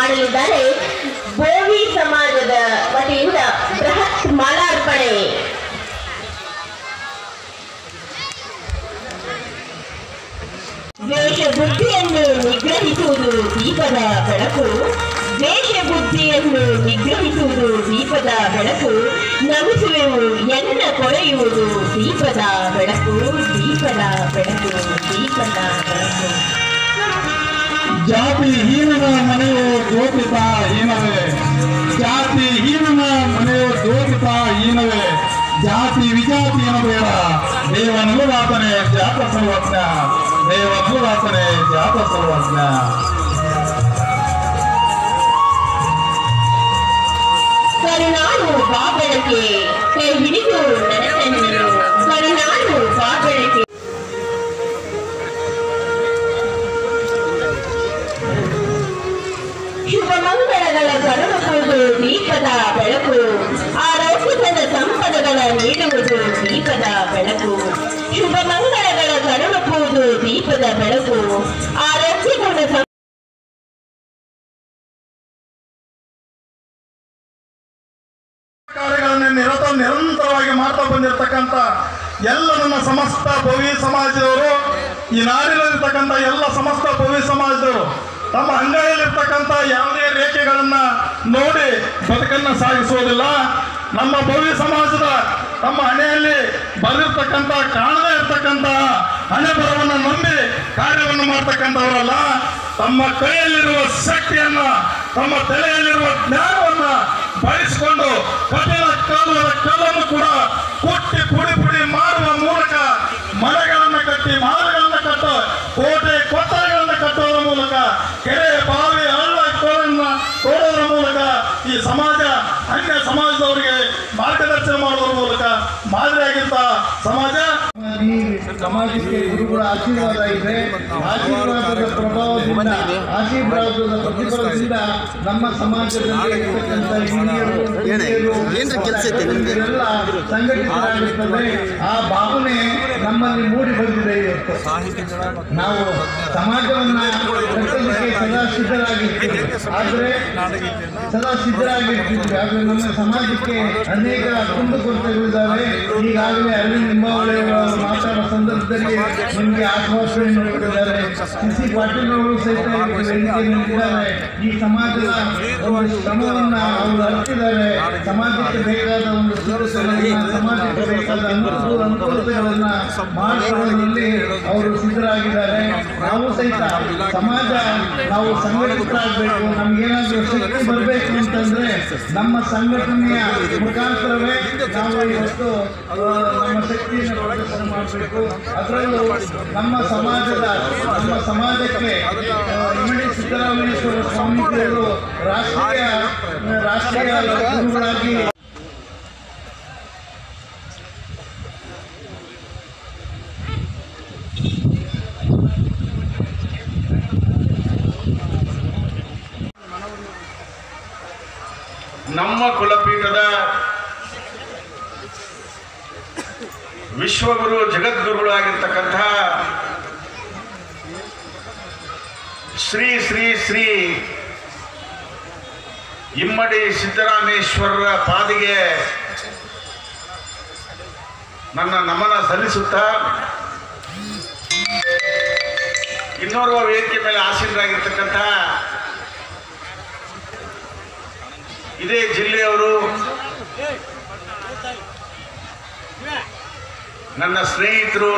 ಮಾಡಲಿದ್ದಾರೆ ಬೋವಿ ಸಮಾಜದ ವತಿಯಿಂದ ಬೃಹತ್ ಮಾಲಾರ್ಪಣೆ ದ್ವೇಷ ಬುದ್ಧಿಯನ್ನು ನಿಗ್ರಹಿಸುವುದು ದೀಪದ ಬೆಳಕು ದ್ವೇಷ ಬುದ್ಧಿಯನ್ನು ನಿಗ್ರಹಿಸುವುದು ದೀಪದ ಬೆಳಕು ನಮಿಸುವೆವು ಎನ್ನ ಕೊಳೆಯುವುದು ದೀಪದ ಬೆಳಕು ದೀಪದ ಬೆಳಕು ದೀಪದ ಬೆಳಕು ಜಾತಿ ಹೀನನ ಮನೆಯು ದೋಪಿತ ಹೀನವೇ ಜಾತಿ ಹೀನನ ಮನೆಯು ದೋಪಿತ ಹೀನವೇ ಜಾತಿ ವಿಜಾತಿ ಬೇಡ ದೇವನುವಾತನೆ ಜಾತ ಸರ್ವಜ್ಞ ದೇವನುವಾತನೆ ಜಾತ ಸರ್ವಜ್ಞ ಕರುಣಾನು ಬಾಬೆಳಕೆ ಕೈ ಹಿಡಿದು ನಡೆಸೆನ್ನನು ಕರುಣಾನು ಬಾಬೆಳಕೆ ಶುಭ ಮಂಗಳಗಳ ಕರುಣುವುದು ದೀಪದ ಬೆಳಕು ಆರೋಗ್ಯದ ಸಂಪದಗಳ ನೀಡುವುದು ದೀಪದ ಬೆಳಕು ಶುಭ ಮಂಗಳಗಳ ಕರುಣುವುದು ದೀಪದ ಬೆಳಕು ಆರೋಗ್ಯದ ಸಂ- ಕಾರ್ಯಗಳನ್ನು ನಿರತ ನಿರಂತರವಾಗಿ ಮಾಡ್ತಾ ಬಂದಿರತಕ್ಕಂಥ ಎಲ್ಲ ನನ್ನ ಸಮಸ್ತ ಭವಿ ಸಮಾಜದವರು ಈ ನಾಡಿನಲ್ಲಿರ್ತಕ್ಕಂಥ ಎಲ್ಲ ಸಮಸ್ತ ಭವಿ ಸಮಾಜದವರು ತಮ್ಮ ಅಂಗೈಯಲ್ಲಿರ್ತಕ್ಕಂಥ ಯಾವುದೇ ರೇಖೆಗಳನ್ನ ನೋಡಿ ಬದುಕನ್ನ ಸಾಗಿಸುವುದಿಲ್ಲ ನಮ್ಮ ಭವ್ಯ ಸಮಾಜದ ತಮ್ಮ ಹಣೆಯಲ್ಲಿ ಬರೆದಿರ್ತಕ್ಕಂಥ ಕಾಣದೇ ಇರ್ತಕ್ಕಂಥ ಹಣೆ ಬರವನ್ನು ನಂಬಿ ಕಾರ್ಯವನ್ನು ಮಾಡ್ತಕ್ಕಂಥವರಲ್ಲ ತಮ್ಮ ಕೈಯಲ್ಲಿರುವ ಶಕ್ತಿಯನ್ನ ತಮ್ಮ ತಲೆಯಲ್ಲಿರುವ ಜ್ಞಾನವನ್ನ ಬಳಸಿಕೊಂಡು ಕಠಿಣ ಕಾಲದ ಕಲ್ಲನ್ನು ಕೂಡ ಕೊಟ್ಟಿ ಪುಡಿ ಪುಡಿ ಮಾಡುವ ಮೂಲಕ ಮನೆಗಳನ್ನು ಕಟ್ಟಿ ಮಾಲಗಳನ್ನು ಕಟ್ಟ ಕೋಟೆ ಕೊತ್ತಲೆಗಳನ್ನು ಕಟ್ಟುವುದರ ಮೂಲಕ ಕೆರೆ ಬಾವಿ ಹಳ್ಳ ಕೋಲನ್ನ ತೋಡೋದ್ರ ಮೂಲಕ ಈ ಸಮಾಜ ಅನ್ಯ ಸಮಾಜದವರಿಗೆ ಮಾರ್ಗದರ್ಶನ ಮಾಡುವುದರ ಮೂಲಕ ಮಾದರಿಯಾಗಿದ್ದ ಸಮಾಜ ಈ ಸಮಾಜಕ್ಕೆ ಗುರುಗಳ ಆಶೀರ್ವಾದ ಇದೆ ಆಶೀರ್ವಾದದ ಪ್ರಭಾವದಿಂದ ಆಶೀರ್ವಾದದ ಪ್ರತಿಫಲದಿಂದ ನಮ್ಮ ಸಮಾಜದಲ್ಲಿ ಇರ್ತಕ್ಕಂಥ ಹಿರಿಯರು ಹಿರಿಯರು, ಏನ್ರ ಕೆಲ್ಸ ಐತೆ ನಿಮ್ಗೆ? ಇವರೆಲ್ಲ ಸಂಘಟಿತರಾಗಿರ್ತದೆ ಆ ಭಾವನೆ ನಮ್ಮಲ್ಲಿ ಮೂಡಿ ಬಂದಿದೆ ಇವತ್ತು ನಾವು ಸಮಾಜವನ್ನ ಕಟ್ಟಲಿಕ್ಕೆ ಸದಾ ಸಿದ್ಧರಾಗಿರ್ತೀವಿ ಆದ್ರೆ ಸದಾ ಸಿದ್ಧರಾಗಿರ್ತಿದ್ವಿ ಆದ್ರೆ ನಮ್ಮ ಸಮಾಜಕ್ಕೆ ಅನೇಕ ಕುಂದುಕೊರತೆಗಳಿದ್ದಾವೆ ಈಗಾಗಲೇ ಅರವಿಂದ್ ನಿಂಬಾವಳಿ ಅವರು ಮಾತಾಡೋ ಸಂದರ್ಭದಲ್ಲಿ ನಿಮಗೆ ಆಶ್ವಾಸನೆಯನ್ನು ಕೊಟ್ಟಿದ್ದಾರೆ ಸಿ ಸಿ ಪಾಟೀಲ್ ಅವರು ಸಹಿತ ಈ ವೇದಿಕೆಯಲ್ಲಿ ನಿಂತಿದ್ದಾರೆ ಈ ಸಮಾಜದ ಒಂದು ಶ್ರಮವನ್ನ ಅವರು ಅರ್ಪಿದ್ದಾರೆ ಸಮಾಜಕ್ಕೆ ಬೇಕಾದ ಒಂದು ಸಿದ್ಧತೆಗಳನ್ನ ಸಮಾಜಕ್ಕೆ ಬೇಕಾದ ಅನುಕೂಲ ಅನುಕೂಲತೆಗಳನ್ನ ಮಾಡಿಕೊಳ್ಳುವಲ್ಲಿ ಅವರು ಸಿದ್ಧರಾಗಿದ್ದಾರೆ ನಾವು ಸಹಿತ ಸಮಾಜ ನಾವು ಸಂಘಟಿತರಾಗಬೇಕು ನಮ್ಗೇನಾದ್ರೂ ಶಕ್ತಿ ಬರಬೇಕು ಅಂತಂದ್ರೆ ನಮ್ಮ ಸಂಘಟನೆಯ ಮುಖಾಂತರವೇ ನಾವು ಇವತ್ತು ಆ, ನಮ್ಮ ಶಕ್ತಿಯನ್ನು ಪ್ರದರ್ಶನ ಮಾಡಬೇಕು ಅದರಲ್ಲೂ ನಮ್ಮ ಸಮಾಜದ ನಮ್ಮ ಸಮಾಜಕ್ಕೆ ಆ, ಇಮ್ಮಡಿ ಸಿದ್ದರಾಮೇಶ್ವರ ಸ್ವಾಮೀಜಿಯವರು ರಾಷ್ಟ್ರೀಯ ರಾಷ್ಟ್ರೀಯ ಗುರುಗಳಾಗಿ ನಮ್ಮ ಕುಲಪೀಠದ ವಿಶ್ವಗುರು ಜಗದ್ಗುರುಗಳಾಗಿರ್ತಕ್ಕಂಥ ಶ್ರೀ ಶ್ರೀ ಶ್ರೀ ಇಮ್ಮಡಿ ಸಿದ್ದರಾಮೇಶ್ವರರ ಪಾದಿಗೆ ನನ್ನ ನಮನ ಸಲ್ಲಿಸುತ್ತಾ ಇನ್ನೋರ್ವ ವೇದಿಕೆ ಮೇಲೆ ಆಸೀನರಾಗಿರ್ತಕ್ಕಂಥ ಇದೇ ಜಿಲ್ಲೆಯವರು ನನ್ನ ಸ್ನೇಹಿತರು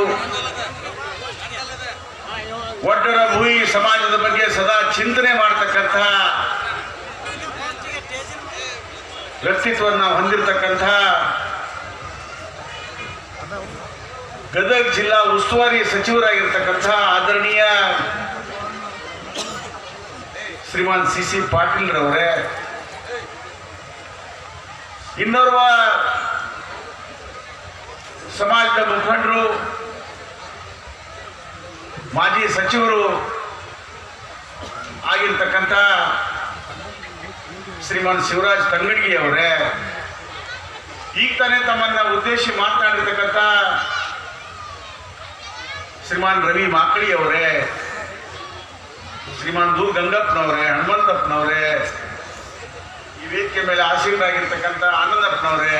ಒಡ್ಡರ ಭೂಯಿ ಸಮಾಜದ ಬಗ್ಗೆ ಸದಾ ಚಿಂತನೆ ಮಾಡತಕ್ಕಂಥ ವ್ಯಕ್ತಿತ್ವವನ್ನು ಹೊಂದಿರತಕ್ಕಂಥ ಗದಗ ಜಿಲ್ಲಾ ಉಸ್ತುವಾರಿ ಸಚಿವರಾಗಿರ್ತಕ್ಕಂಥ ಆದರಣೀಯ ಶ್ರೀಮಾನ್ ಸಿ ಸಿ ಪಾಟೀಲ್ರವರೇ ಇನ್ನೋರ್ವ ಸಮಾಜದ ಮುಖಂಡರು ಮಾಜಿ ಸಚಿವರು ಆಗಿರ್ತಕ್ಕಂಥ ಶ್ರೀಮಾನ್ ಶಿವರಾಜ್ ತಂಗಡಗಿ ಅವರೇ ಈಗ ತಾನೇ ತಮ್ಮನ್ನ ಉದ್ದೇಶಿ ಮಾತನಾಡಿರ್ತಕ್ಕಂಥ ಶ್ರೀಮಾನ್ ರವಿ ಮಾಕಳಿ ಅವರೇ ಶ್ರೀಮಾನ್ ದು ಗಂಗಪ್ಪನವರೇ ಹನುಮಂತಪ್ಪನವರೇ ಈ ವೇದಿಕೆ ಮೇಲೆ ಆಸೀನರಾಗಿರ್ತಕ್ಕಂಥ ಆನಂದಪ್ಪನವರೇ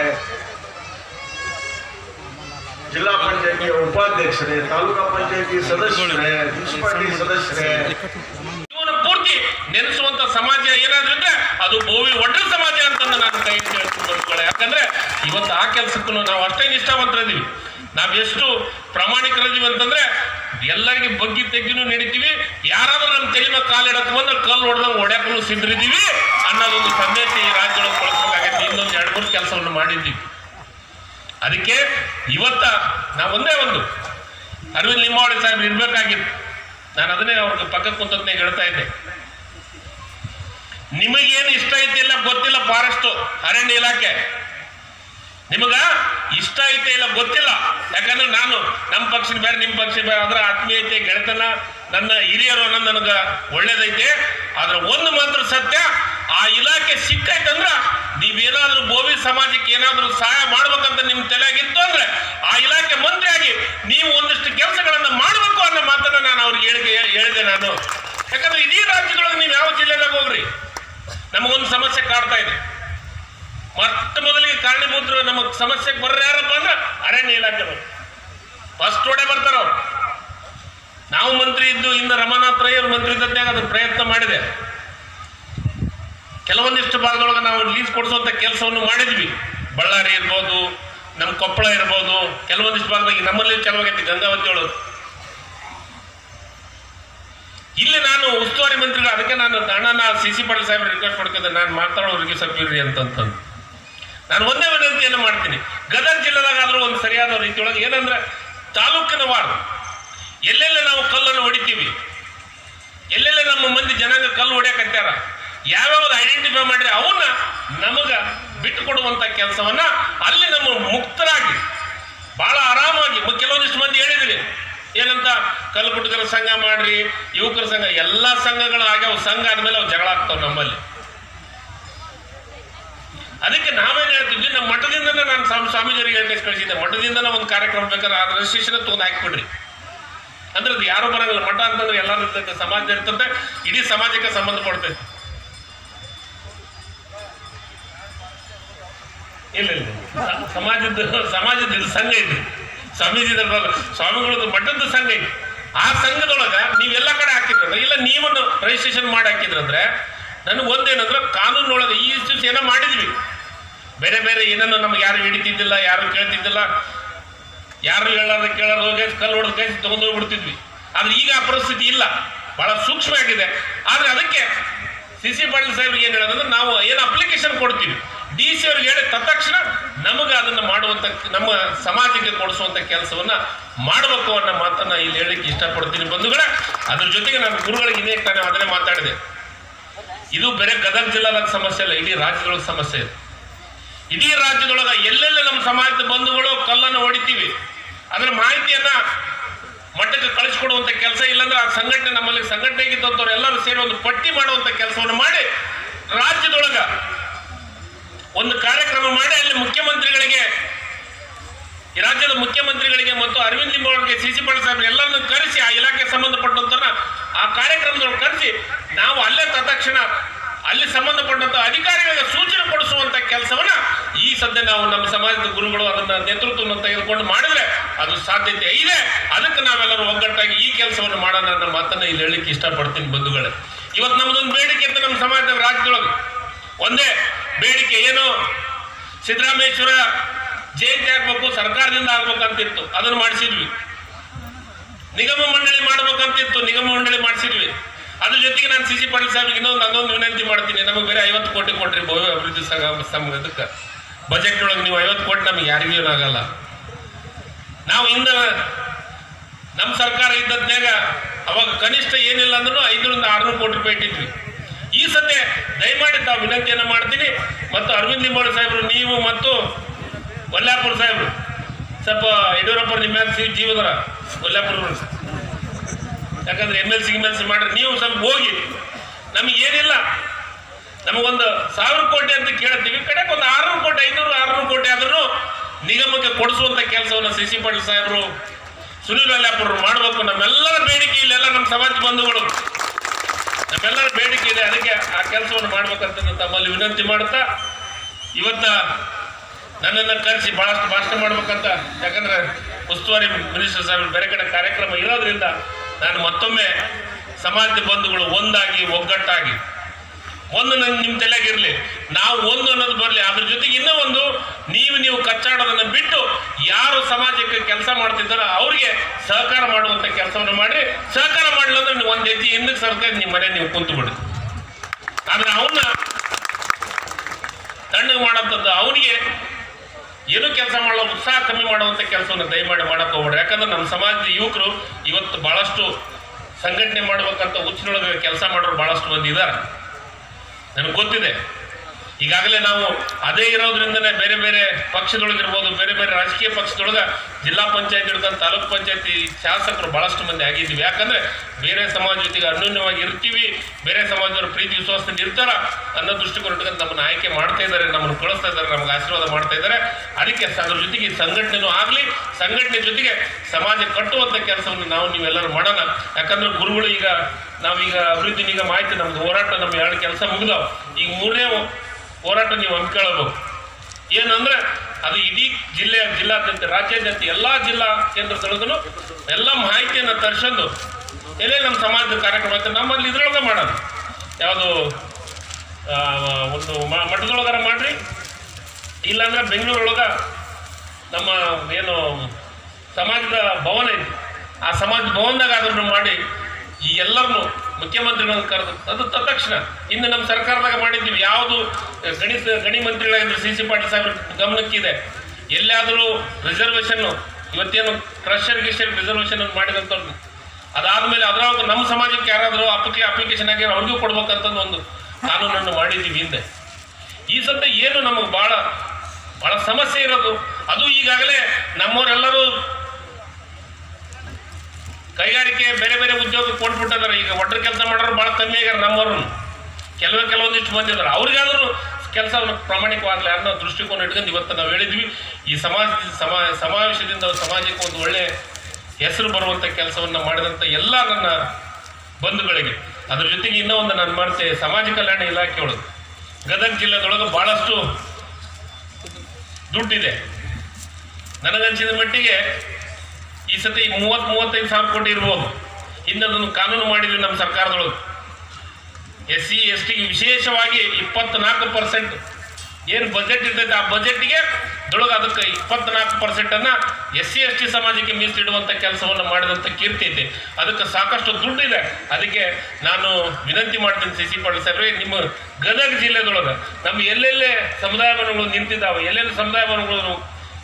ಜಿಲ್ಲಾ ಪಂಚಾಯತಿ ಉಪಾಧ್ಯಕ್ಷರೇ ತಾಲೂಕಾ ಪಂಚಾಯತಿ ಸದಸ್ಯರೇ ಮುನ್ಸಿಪಾಲಿಟಿ ಸದಸ್ಯರೇ ಜೀವನ ಪೂರ್ತಿ ನೆನೆಸುವಂತ ಸಮಾಜ ಏನಾದ್ರೂ ಇದ್ರೆ ಅದು ಬೋವಿ ಒಡ್ರ ಸಮಾಜ ಅಂತ ನಾನು ಕೈ ಎತ್ತಿ ಹೇಳ್ತೀನಿ ಬಂಧುಗಳೇ ಯಾಕಂದ್ರೆ ಇವತ್ತು ಆ ಕೆಲಸಕ್ಕೂ ನಾವು ಅಷ್ಟೇ ನಿಷ್ಠಾವಂತರಿದ್ದೀವಿ ನಾವ್ ಎಷ್ಟು ಪ್ರಾಮಾಣಿಕರಿದ್ದೀವಿ ಅಂತಂದ್ರೆ ಎಲ್ಲರಿಗೆ ಬಗ್ಗಿ ತೆಗ್ಗಿನೂ ನಡೀತೀವಿ ಯಾರಾದ್ರೂ ನಮ್ಮ ತಲೆ ಮೇಲೆ ಕಾಲಿಡಕ್ ಬಂದ್ರೆ ಕಲ್ಲು ಹೊಡೆದಂಗೆ ಹೊಡ್ಯಾಕೂ ಸಿದ್ಧರಿದ್ದೀವಿ ಅನ್ನೋದೊಂದು ಸಂದೇಶ ಈ ರಾಜ್ಯದೊಳಗೆ ಕಳಿಸ್ಬೇಕಾಗೈತೆ ಇನ್ನೊಂದು ಎರಡು ಮೂರು ಕೆಲಸವನ್ನು ಮಾಡಿದ್ದೀವಿ ಅದಕ್ಕೆ ಇವತ್ತ ನಾವು ಒಂದೇ ಒಂದು ಅರವಿಂದ್ ಲಿಂಬಾವಳಿ ಸಾಹೇಬ್ರು ಇರ್ಬೇಕಾಗಿತ್ತು ನಾನು ಅದನ್ನೇ ಅವ್ರಿಗೆ ಪಕ್ಕಕ್ಕೆ ಕುಂತದ್ನೇ ಹೇಳ್ತಾ ಇದ್ದೆ ನಿಮಗೇನು ಇಷ್ಟ ಐತಿ ಇಲ್ಲ ಗೊತ್ತಿಲ್ಲ ಫಾರೆಸ್ಟ್ ಅರಣ್ಯ ಇಲಾಖೆ ನಿಮಗ ಇಷ್ಟ ಐತೆ ಇಲ್ಲ ಗೊತ್ತಿಲ್ಲ ಯಾಕಂದ್ರೆ ನಾನು ನಮ್ಮ ಪಕ್ಷದ ಬೇರೆ ನಿಮ್ಮ ಪಕ್ಷ ಬೇರೆ ಅದರ ಆತ್ಮೀಯತೆ ಗೆಳೆತನ ನನ್ನ ಹಿರಿಯರು ಅನ್ನೋದು ನನಗೆ ಒಳ್ಳೇದೈತೆ ಆದ್ರೆ ಒಂದು ಮಾತ್ರ ಸತ್ಯ ಆ ಇಲಾಖೆ ಸಿಕ್ಕೈತಂದ್ರ ನೀವೇನಾದ್ರೂ ಬೋವಿ ಸಮಾಜಕ್ಕೆ ಏನಾದ್ರೂ ಸಹಾಯ ಮಾಡ್ಬೇಕಂತ ನಿಮ್ಮ ತಲೆಯಾಗಿತ್ತು ಅಂದ್ರೆ ಆ ಇಲಾಖೆ ಮಂತ್ರಿಯಾಗಿ ನೀವು ಒಂದಿಷ್ಟು ಕೆಲಸಗಳನ್ನ ಮಾಡಬೇಕು ಅನ್ನೋ ಮಾತನ್ನ ನಾನು ಅವ್ರಿಗೆ ಹೇಳಿದೆ ಹೇಳಿದೆ ನಾನು ಯಾಕಂದ್ರೆ ಇಡೀ ರಾಜ್ಯದೊಳಗೆ ನೀವು ಯಾವ ಜಿಲ್ಲೆದಾಗ ಹೋಗ್ರಿ ನಮಗೊಂದು ಸಮಸ್ಯೆ ಕಾಡ್ತಾ ಇದೆ ಮೊಟ್ಟ ಮೊದಲಿಗೆ ಕಾರಣೀಭೂತರು ನಮ್ಮ ಸಮಸ್ಯೆಗೆ ಬರ್ರ ಯಾರಪ್ಪ ಅಂದ್ರೆ ಅರಣ್ಯ ಇಲಾಖೆದವರು ಫಸ್ಟ್ ಓಡೆ ಬರ್ತಾರ ಅವ್ರು ನಾವು ಮಂತ್ರಿ ಇದ್ದು ಇಂದ ರಮಾನಾಥ್ ರೈ ಅವ್ರು ಮಂತ್ರಿ ಇದ್ದಾಗ ಅದನ್ನ ಪ್ರಯತ್ನ ಮಾಡಿದೆ ಕೆಲವೊಂದಿಷ್ಟು ಭಾಗದೊಳಗೆ ನಾವು ಲೀಸ್ ಕೊಡಿಸುವಂತ ಕೆಲಸವನ್ನು ಮಾಡಿದ್ವಿ ಬಳ್ಳಾರಿ ಇರ್ಬೋದು ನಮ್ಮ ಕೊಪ್ಪಳ ಇರ್ಬೋದು ಕೆಲವೊಂದಿಷ್ಟು ಭಾಗದಾಗ ನಮ್ಮಲ್ಲಿ ಕೆಲವಾಗೈತಿ ಗಂಗಾವತಿ ಒಳಗೆ ಇಲ್ಲಿ ನಾನು ಉಸ್ತುವಾರಿ ಮಂತ್ರಿಗಳು ಅದಕ್ಕೆ ನಾನು ಅಣ್ಣನ ಸಿ ಸಿ ಪಾಟೀಲ್ ಸಾಹೇಬ್ ರಿಕ್ವೆಸ್ಟ್ ಮಾಡ್ತಿದ್ದೆ ನಾನು ಮಾತಾಡೋರಿಗೆ ಸ್ವಲ್ಪ ಇರ್ರಿ ಅಂತಂತಂದು ನಾನು ಒಂದೇ ವಿನಂತಿಯನ್ನು ಮಾಡ್ತೀನಿ ಗದಗ ಜಿಲ್ಲೆದಾಗ ಆದ್ರೂ ಒಂದು ಸರಿಯಾದ ರೀತಿಯೊಳಗೆ ಏನಂದ್ರೆ ತಾಲೂಕಿನ ವಾರ್ಡ್ ಎಲ್ಲೆಲ್ಲ ನಾವು ಕಲ್ಲನ್ನು ಹೊಡಿತೀವಿ ಎಲ್ಲೆಲ್ಲ ನಮ್ಮ ಮಂದಿ ಜನಾಂಗ ಕಲ್ಲು ಹೊಡ್ಯಾಕತ್ಯಾರ ಯಾವ್ಯಾವ್ದು ಐಡೆಂಟಿಫೈ ಮಾಡ್ರಿ ಅವನ್ನ ನಮಗ ಬಿಟ್ಟು ಕೊಡುವಂತ ಕೆಲಸವನ್ನ ಅಲ್ಲಿ ನಮ್ಮ ಮುಕ್ತರಾಗಿ ಬಹಳ ಆರಾಮಾಗಿ ಮ- ಕೆಲವೊಂದಿಷ್ಟು ಮಂದಿ ಹೇಳಿದ್ರಿ ಏನಂತ ಕಲ್ಲು ಸಂಘ ಮಾಡ್ರಿ ಯುವಕರ ಸಂಘ ಎಲ್ಲಾ ಸಂಘಗಳು ಆಗ್ಯಾವ ಸಂಘ ಆದ್ಮೇಲೆ ಅವು ಜಗಳ ಆಗ್ತಾವ ನಮ್ಮಲ್ಲಿ ಅದಕ್ಕೆ ನಾವೇನ್ ಹೇಳ್ತಿದ್ವಿ ನಮ್ಮ ಮಠದಿಂದನೇ ನಾನು ಸ್ವಾಮಿ ಸ್ವಾಮೀಜಿಯವರಿಗೆ ಹೇಳಿ ಕಳಿಸಿದ್ದೆ ಮಠದಿಂದನೇ ಒಂದು ಕಾರ್ಯಕ್ರಮ ಬೇಕಾದ್ರೆ ಆ ರಿಜಿಸ್ಟ್ರೇಷನ್ ತಗೊಂಡು ಹಾಕಿಬಿಡ್ರಿ ಅಂದ್ರೆ ಅದು ಯಾರು ಬರಂಗಿಲ್ಲ ಮಠ ಅಂತಂದ್ರೆ ಎಲ್ಲರೂ ಇರ್ತೈತೆ ಸಮಾಜ ಇರ್ತಂತೆ ಇಡೀ ಸಮಾಜಕ್ಕೆ ಸಂಬಂಧ ಪಡ್ತೈತೆ ಇಲ್ಲ ಇಲ್ಲ ಸ- ಸಮಾಜದ ಸಮಾಜದ ಇದು ಸಂಘ ಇದೆ ಸ್ವಾಮೀಜಿ ಸ್ವಾಮಿಗಳದ್ದು ಮಠದ ಸಂಘ ಇದೆ ಆ ಸಂಘದೊಳಗ ನೀವೆಲ್ಲ ಕಡೆ ಹಾಕಿದ್ರ ಇಲ್ಲ ನೀವನ್ನು ರಿಜಿಸ್ಟ್ರೇಷನ್ ಮಾಡಿ ಹಾಕಿದ್ರಂದ್ರೆ ನನಗೆ ಒಂದೇನಂದ್ರೆ ಕಾನೂನೊಳಗೆ ಈ ಇಷ್ಯೂಸ್ ಏನೋ ಮಾಡಿದ್ವಿ ಬೇರೆ ಬೇರೆ ಏನನ್ನು ನಮ್ಗೆ ಯಾರು ಹಿಡಿತಿದ್ದಿಲ್ಲ ಯಾರು ಕೇಳ್ತಿದ್ದಿಲ್ಲ ಯಾರು ಹೇಳಾರ ಕೇಳಾರ ಹೋಗಿ ಕಲ್ಲು ಹೊಡೆದು ಕೈ ತಗೊಂಡು ಹೋಗ್ಬಿಡ್ತಿದ್ವಿ ಆದ್ರೆ ಈಗ ಆ ಪರಿಸ್ಥಿತಿ ಇಲ್ಲ ಬಹಳ ಸೂಕ್ಷ್ಮ ಆಗಿದೆ ಆದ್ರೆ ಅದಕ್ಕೆ ಸಿ ಸಿ ಪಾಟೀಲ್ ಸಾಹೇಬ್ರಿಗೆ ಏನು ಹೇಳೋದಂದ್ರೆ ನಾವು ಏನು ಅಪ್ಲಿಕೇಶನ್ ಕೊಡ್ತೀವಿ ಡಿ ಸಿ ಅವ್ರಿಗೆ ಹೇಳಿ ತತ್ಕ್ಷಣ ನಮಗೆ ಅದನ್ನ ಮಾಡುವಂತ ನಮ್ಮ ಸಮಾಜಕ್ಕೆ ಕೊಡಿಸುವಂತ ಕೆಲಸವನ್ನ ಮಾಡಬೇಕು ಅನ್ನೋ ಮಾತನ್ನ ಇಲ್ಲಿ ಹೇಳಿಕ್ಕೆ ಇಷ್ಟಪಡ್ತೀನಿ ಬಂಧುಗಳೇ ಅದ್ರ ಜೊತೆಗೆ ನಾನು ಗುರುಗಳಿಗೆ ಇನ್ನೇ ತಾನೇ ಅದನ್ನೇ ಮಾತಾಡಿದೆ ಇದು ಬೇರೆ ಗದಗ ಜಿಲ್ಲಾದಾಗ ಸಮಸ್ಯೆ ಇಲ್ಲ ಇಡೀ ರಾಜ್ಯದೊಳಗೆ ಸಮಸ್ಯೆ ಇದೆ ಇಡೀ ರಾಜ್ಯದೊಳಗ ಎಲ್ಲೆಲ್ಲ ನಮ್ಮ ಸಮಾಜದ ಬಂಧುಗಳು ಕಲ್ಲನ್ನು ಹೊಡಿತೀವಿ ಅದರ ಮಾಹಿತಿಯನ್ನ ಮಟ್ಟಕ್ಕೆ ಕಳಿಸ್ಕೊಡುವಂತ ಕೆಲಸ ಇಲ್ಲಾಂದ್ರೆ ಆ ಸಂಘಟನೆ ನಮ್ಮಲ್ಲಿ ಸಂಘಟನೆಗಿದ್ದಂಥವ್ರು ಎಲ್ಲರೂ ಸೇರಿ ಒಂದು ಪಟ್ಟಿ ಮಾಡುವಂತ ಕೆಲಸವನ್ನು ಮಾಡಿ ರಾಜ್ಯದೊಳಗ ಒಂದು ಕಾರ್ಯಕ್ರಮ ಮಾಡಿ ಅಲ್ಲಿ ಮುಖ್ಯಮಂತ್ರಿಗಳಿಗೆ ಈ ರಾಜ್ಯದ ಮುಖ್ಯಮಂತ್ರಿಗಳಿಗೆ ಮತ್ತು ಅರವಿಂದ್ ಲಿಂಬಾವಳಿಗೆ ಸಿ ಸಿ ಪಾಟೀಲ್ ಸಾಹೇಬ್ ಎಲ್ಲರನ್ನು ಕರೆಸಿ ಆ ಇಲಾಖೆ ಸಂಬಂಧಪಟ್ಟಂತನ ಆ ಕಾರ್ಯಕ್ರಮದೊಳಗೆ ಕರೆಸಿ ನಾವು ಅಲ್ಲೇ ತತ್ಕ್ಷಣ ಅಲ್ಲಿ ಸಂಬಂಧಪಟ್ಟಂತ ಅಧಿಕಾರಿಗಳಿಗೆ ಸೂಚನೆ ಕೊಡಿಸುವಂತ ಕೆಲಸವನ್ನ ಈ ಸದ್ಯ ನಾವು ನಮ್ಮ ಸಮಾಜದ ಗುರುಗಳು ಅದನ್ನ ನೇತೃತ್ವವನ್ನು ತೆಗೆದುಕೊಂಡು ಮಾಡಿದ್ರೆ ಅದು ಸಾಧ್ಯತೆ ಇದೆ ಅದಕ್ಕೆ ನಾವೆಲ್ಲರೂ ಒಗ್ಗಟ್ಟಾಗಿ ಈ ಕೆಲಸವನ್ನು ಮಾಡೋಣ ಅನ್ನೋ ಮಾತನ್ನ ಇಲ್ಲಿ ಹೇಳಲಿಕ್ಕೆ ಇಷ್ಟಪಡ್ತೀನಿ ಬಂಧುಗಳೇ ಇವತ್ತು ನಮ್ದೊಂದು ಬೇಡಿಕೆ ಅಂತ ನಮ್ಮ ಸಮಾಜದ ರಾಜ್ಯದೊಳಗೆ ಒಂದೇ ಬೇಡಿಕೆ ಏನು ಸಿದ್ದರಾಮೇಶ್ವರ ಜಯಂತಿ ಆಗ್ಬೇಕು ಸರ್ಕಾರದಿಂದ ಆಗ್ಬೇಕಂತಿತ್ತು ಅದನ್ನು ಮಾಡಿಸಿದ್ವಿ ನಿಗಮ ಮಂಡಳಿ ಮಾಡ್ಬೇಕಂತಿತ್ತು ನಿಗಮ ಮಂಡಳಿ ಮಾಡಿಸಿದ್ವಿ ಅದ್ರ ಜೊತೆಗೆ ನಾನು ಸಿ ಸಿ ಪಾಟೀಲ್ ಸಾಹೇಬ್ಗೆ ಇನ್ನೊಂದು ಅದೊಂದು ವಿನಂತಿ ಮಾಡ್ತೀನಿ ನಮಗೆ ಬೇರೆ ಐವತ್ತು ಕೋಟಿ ಕೊಟ್ರಿ ಭವ್ಯ ಅಭಿವೃದ್ಧಿ ಸಂಘ ಸಂಘ ಇದಕ್ಕೆ ಬಜೆಟ್ ಒಳಗೆ ನೀವು ಐವತ್ತು ಕೋಟಿ ನಮಗೆ ಯಾರಿಗೂ ಏನಾಗಲ್ಲ ನಾವು ಇಂದ ನಮ್ಮ ಸರ್ಕಾರ ಇದ್ದದ್ನಾಗ ಅವಾಗ ಕನಿಷ್ಠ ಏನಿಲ್ಲ ಅಂದ್ರೂ ಐದರಿಂದ ಆರುನೂರು ಕೋಟಿ ರೂಪಾಯಿ ಇಟ್ಟಿದ್ವಿ ಈ ಸದ್ಯ ದಯಮಾಡಿ ತಾವು ವಿನಂತಿಯನ್ನು ಮಾಡ್ತೀನಿ ಮತ್ತು ಅರವಿಂದ್ ಲಿಂಬಾವಳಿ ಸಾಹೇಬರು ನೀವು ಮತ್ತು ಕೊಲ್ಲಾಪುರ ಸಾಹೇಬರು ಸ್ವಲ್ಪ ಯಡಿಯೂರಪ್ಪ ನಿಮ್ಮ ಮೇಲೆ ಸಿ ಜೀವದರ ಕೊಲ್ಲಾಪುರ ಯಾಕಂದ್ರೆ M L C M L C ಮಾಡ್ರಿ ನೀವು ಸ್ವಲ್ಪ ಹೋಗಿ ನಮಗೆ ಏನಿಲ್ಲ ನಮಗೊಂದು ಸಾವಿರ ಕೋಟಿ ಅಂತ ಕೇಳ್ತೀವಿ ಕಡೆಗೆ ಒಂದು ಆರುನೂರು ಕೋಟಿ ಐನೂರು ಆರುನೂರು ಕೋಟಿ ಆದ್ರೂ ನಿಗಮಕ್ಕೆ ಕೊಡಿಸುವಂತ ಕೆಲಸವನ್ನು ಸಿ ಸಿ ಪಾಟೀಲ್ ಸಾಹೇಬರು ಸುನೀಲ್ ಅಲ್ಲಾಪುರರು ಮಾಡಬೇಕು ನಮ್ಮೆಲ್ಲರ ಬೇಡಿಕೆ ಇಲ್ಲೆಲ್ಲ ನಮ್ಮ ಸಮಾಜ ಬಂಧುಗಳು ನಮ್ಮೆಲ್ಲರ ಬೇಡಿಕೆ ಇದೆ ಅದಕ್ಕೆ ಆ ಕೆಲಸವನ್ನು ಮಾಡ್ಬೇಕಂತ ನಾನು ತಮ್ಮಲ್ಲಿ ವಿನಂತಿ ಮಾಡುತ್ತಾ ಇವತ್ತ ನನ್ನನ್ನು ಕರೆಸಿ ಬಹಳಷ್ಟು ಭಾಷಣ ಮಾಡ್ಬೇಕಂತ ಯಾಕಂದ್ರೆ ಉಸ್ತುವಾರಿ ಮಿನಿಸ್ಟರ್ ಸಾಹೇಬ್ ಬೇರೆ ಕಡೆ ಕಾರ್ಯಕ್ರಮ ಇರೋದ್ರಿಂದ ನಾನು ಮತ್ತೊಮ್ಮೆ ಸಮಾಜದ ಬಂಧುಗಳು ಒಂದಾಗಿ ಒಗ್ಗಟ್ಟಾಗಿ ಒಂದು ನನ್ನ ನಿಮ್ಮ ತಲೆಗಿರ್ಲಿ ನಾವು ಒಂದು ಅನ್ನೋದು ಬರಲಿ ಅದ್ರ ಜೊತೆಗೆ ಇನ್ನೂ ಒಂದು ನೀವು ನೀವು ಕಚ್ಚಾಡೋದನ್ನ ಬಿಟ್ಟು ಯಾರು ಸಮಾಜಕ್ಕೆ ಕೆಲಸ ಮಾಡ್ತಿದ್ದಾರೋ ಅವ್ರಿಗೆ ಸಹಕಾರ ಮಾಡುವಂತ ಕೆಲಸವನ್ನು ಮಾಡಿ ಸಹಕಾರ ಮಾಡಲಿಲ್ಲ ಅಂದ್ರೆ ನೀವು ಒಂದು ಹೆಜ್ಜೆ ಹಿಂದಕ್ಕೆ ಸರ್ಕಾರ ನಿಮ್ಮ ಮನೆ ನೀವು ಕುಂತು ಬಿಡಿ ಆದ್ರೆ ಅವನ್ನ ತಣ್ಣಗೆ ಮಾಡೋಂಥದ್ದು ಅವನಿಗೆ ಏನೂ ಕೆಲಸ ಮಾಡೋ ಉತ್ಸಾಹ ಕಮ್ಮಿ ಮಾಡುವಂಥ ಕೆಲಸವನ್ನು ದಯಮಾಡಿ ಮಾಡಕ್ಕೆ ಹೋಗ್ಬೇಡ್ರಿ ಯಾಕಂದ್ರೆ ನಮ್ಮ ಸಮಾಜದ ಯುವಕರು ಇವತ್ತು ಭಾಳಷ್ಟು ಸಂಘಟನೆ ಮಾಡ್ಬೇಕಂತ ಹುಚ್ಚಿನೊಳಗೆ ಕೆಲಸ ಮಾಡೋರು ಭಾಳಷ್ಟು ಮಂದಿ ಇದ್ದಾರೆ ನನಗೆ ಗೊತ್ತಿದೆ ಈಗಾಗಲೇ ನಾವು ಅದೇ ಇರೋದ್ರಿಂದನೇ ಬೇರೆ ಬೇರೆ ಪಕ್ಷದೊಳಗಿರ್ಬೋದು ಬೇರೆ ಬೇರೆ ರಾಜಕೀಯ ಪಕ್ಷದೊಳಗ ಜಿಲ್ಲಾ ಪಂಚಾಯತ್ ಹಿಡ್ಕೊಂಡು ತಾಲೂಕ್ ಪಂಚಾಯತಿ ಶಾಸಕರು ಬಹಳಷ್ಟು ಮಂದಿ ಆಗಿದ್ದೀವಿ ಯಾಕಂದ್ರೆ ಬೇರೆ ಸಮಾಜ ಜೊತೆಗೆ ಅನ್ಯೋನ್ಯವಾಗಿ ಇರ್ತೀವಿ ಬೇರೆ ಸಮಾಜದವ್ರ ಪ್ರೀತಿ ವಿಶ್ವಾಸದಿಂದ ಇರ್ತಾರ ಅನ್ನೋ ದೃಷ್ಟಿಕೋನ ಇಟ್ಕೊಂಡು ನಮ್ಮನ್ನು ಆಯ್ಕೆ ಮಾಡ್ತಾ ಇದ್ದಾರೆ ನಮ್ಮನ್ನು ಕಳಿಸ್ತಾ ಇದ್ದಾರೆ ನಮ್ಗೆ ಆಶೀರ್ವಾದ ಮಾಡ್ತಾ ಇದ್ದಾರೆ ಅದಕ್ಕೆ ಸ- ಅದ್ರ ಜೊತೆಗೆ ಸಂಘಟನೆನೂ ಆಗಲಿ ಸಂಘಟನೆ ಜೊತೆಗೆ ಸಮಾಜ ಕಟ್ಟುವಂಥ ಕೆಲಸವನ್ನು ನಾವು ನೀವೆಲ್ಲರೂ ಮಾಡೋಣ ಯಾಕಂದ್ರೆ ಗುರುಗಳು ಈಗ ನಾವೀಗ ಅಭಿವೃದ್ಧಿ ನಿಗಮ ಆಯ್ತು ನಮ್ದು ಹೋರಾಟ ನಮ್ಮ ಎರಡು ಕೆಲಸ ಮುಗಿದಾವ್ ಈಗ ಮೂರನೇ ಹೋರಾಟ ನೀವು ಹಮ್ಮಿಕೊಳ್ಳಬೇಕು ಏನಂದ್ರೆ ಅದು ಇಡೀ ಜಿಲ್ಲೆ ಜಿಲ್ಲಾದ್ಯಂತ ರಾಜ್ಯಾದ್ಯಂತ ಎಲ್ಲ ಜಿಲ್ಲಾ ಕೇಂದ್ರದೊಳಗೂ ಎಲ್ಲ ಮಾಹಿತಿಯನ್ನು ತರಿಸೋದು ಎಲ್ಲೇ ನಮ್ಮ ಸಮಾಜದ ಕಾರ್ಯಕ್ರಮ ಐತೆ ನಮ್ಮಲ್ಲಿ ಇದ್ರೊಳಗೆ ಮಾಡೋಣ ಯಾವುದು ಆ, ಒಂದು ಮ- ಮಠದೊಳಗಾರ ಮಾಡ್ರಿ ಇಲ್ಲಾಂದ್ರೆ ಬೆಂಗಳೂರೊಳಗ ನಮ್ಮ ಏನು ಸಮಾಜದ ಭವನ ಐತಿ ಆ ಸಮಾಜ ಭವನದಾಗ ಅದನ್ನು ಮಾಡಿ ಈ ಎಲ್ಲರನ್ನು ಮುಖ್ಯಮಂತ್ರಿಗಳನ್ನು ಕರೆದು ಅದು ತತ್ಕ್ಷಣ ಇನ್ನು ನಮ್ಮ ಸರ್ಕಾರದಾಗ ಮಾಡಿದ್ದೀವಿ ಯಾವುದು ಗಣಿ ಗಣಿ ಮಂತ್ರಿಗಳಾಗಿದ್ರು ಸಿ ಸಿ ಪಾಟೀಲ್ ಸಾಹೇಬ್ರ ಗಮನಕ್ಕಿದೆ ಎಲ್ಲಾದರೂ ರಿಸರ್ವೇಷನ್ನು ಇವತ್ತೇನು ಕ್ರಷರ್ ಗಿಷರ್ ರಿಸರ್ವೇಷನ್ ಮಾಡಿದಂಥವ್ರು ಅದಾದ್ಮೇಲೆ ಅದ್ರೊಳಗೆ ನಮ್ಮ ಸಮಾಜಕ್ಕೆ ಯಾರಾದರೂ ಅಪ್ಲಿಕೆ ಅಪ್ಲಿಕೇಶನ್ ಆಗಿ ಅವ್ರಿಗೂ ಕೊಡ್ಬೇಕಂತಂದು ಒಂದು ಕಾನೂನನ್ನು ಮಾಡಿದ್ದೀವಿ ಹಿಂದೆ ಈ ಸದ್ಯ ಏನು ನಮಗೆ ಭಾಳ ಭಾಳ ಸಮಸ್ಯೆ ಇರೋದು ಅದು ಈಗಾಗಲೇ ನಮ್ಮವರೆಲ್ಲರೂ ಕೈಗಾರಿಕೆ ಬೇರೆ ಬೇರೆ ಉದ್ಯೋಗ ಕೊಟ್ಬಿಟ್ಟಿದ್ದಾರೆ ಈಗ ಒಟ್ಟರ ಕೆಲಸ ಮಾಡೋರು ಭಾಳ ಕಮ್ಮಿ ಆಗ್ಯಾರ ನಮ್ಮವ್ರು ಕೆಲವೇ ಕೆಲವೊಂದಿಷ್ಟು ಮಂದಿ ಇದ್ದಾರೆ ಅವ್ರಿಗಾದ್ರೂ ಕೆಲಸವನ್ನು ಪ್ರಾಮಾಣಿಕವಾಗಲಿ ಅನ್ನೋ ದೃಷ್ಟಿಕೋನ ಇಟ್ಕೊಂಡು ಇವತ್ತು ನಾವು ಹೇಳಿದ್ವಿ ಈ ಸಮಾಜ ಸಮಾ ಸಮಾವೇಶದಿಂದ ಸಮಾಜಕ್ಕೆ ಒಂದು ಒಳ್ಳೆ ಹೆಸರು ಬರುವಂಥ ಕೆಲಸವನ್ನು ಮಾಡಿದಂಥ ಎಲ್ಲ ನನ್ನ ಬಂಧುಗಳಿಗೆ ಅದ್ರ ಜೊತೆಗೆ ಇನ್ನೂ ಒಂದು ನಾನು ಮಾಡ್ತೆ ಸಮಾಜ ಕಲ್ಯಾಣ ಇಲಾಖೆ ಒಳಗೆ ಗದಗ ಜಿಲ್ಲೆದೊಳಗೆ ಭಾಳಷ್ಟು ದುಡ್ಡಿದೆ ನನಗನ್ಸಿದ ಮಟ್ಟಿಗೆ ಈ ಸತಿ ಮೂವತ್ತು ಮೂವತ್ತೈದು ಸಾವಿರ ಕೋಟಿ ಇರ್ಬೋದು ಇನ್ನೊಂದನ್ನು ಕಾನೂನು ಮಾಡಿದ್ವಿ ನಮ್ಮ ಸರ್ಕಾರದೊಳಗೆ ಎಸ್ ಸಿ ಎಸ್ ಟಿಗೆ ವಿಶೇಷವಾಗಿ ಇಪ್ಪತ್ನಾಲ್ಕು ಪರ್ಸೆಂಟ್ ಏನು ಬಜೆಟ್ ಇರ್ತೈತೆ ಆ ಬಜೆಟ್ಗೆ ದೊಳಗೆ ಅದಕ್ಕೆ ಇಪ್ಪತ್ನಾಲ್ಕು ಪರ್ಸೆಂಟನ್ನು ಎಸ್ ಸಿ ಎಸ್ ಟಿ ಸಮಾಜಕ್ಕೆ ಮೀಸಲಿಡುವಂಥ ಕೆಲಸವನ್ನು ಮಾಡಿದಂಥ ಕೀರ್ತಿ ಐತೆ ಅದಕ್ಕೆ ಸಾಕಷ್ಟು ದುಡ್ಡಿದೆ ಅದಕ್ಕೆ ನಾನು ವಿನಂತಿ ಮಾಡ್ತೀನಿ ಸಿ ಸಿ ಪಾಟೀಲ್ ಸಾಹೇಬ್ರೆ ನಿಮ್ಮ ಗದಗ ಜಿಲ್ಲೆದೊಳಗೆ ನಮ್ಮ ಎಲ್ಲೆಲ್ಲೇ ಸಮುದಾಯ ಭವನಗಳು ನಿಂತಿದ್ದಾವೆ ಎಲ್ಲೆಲ್ಲಿ ಸಮುದಾಯ ಭವನಗಳು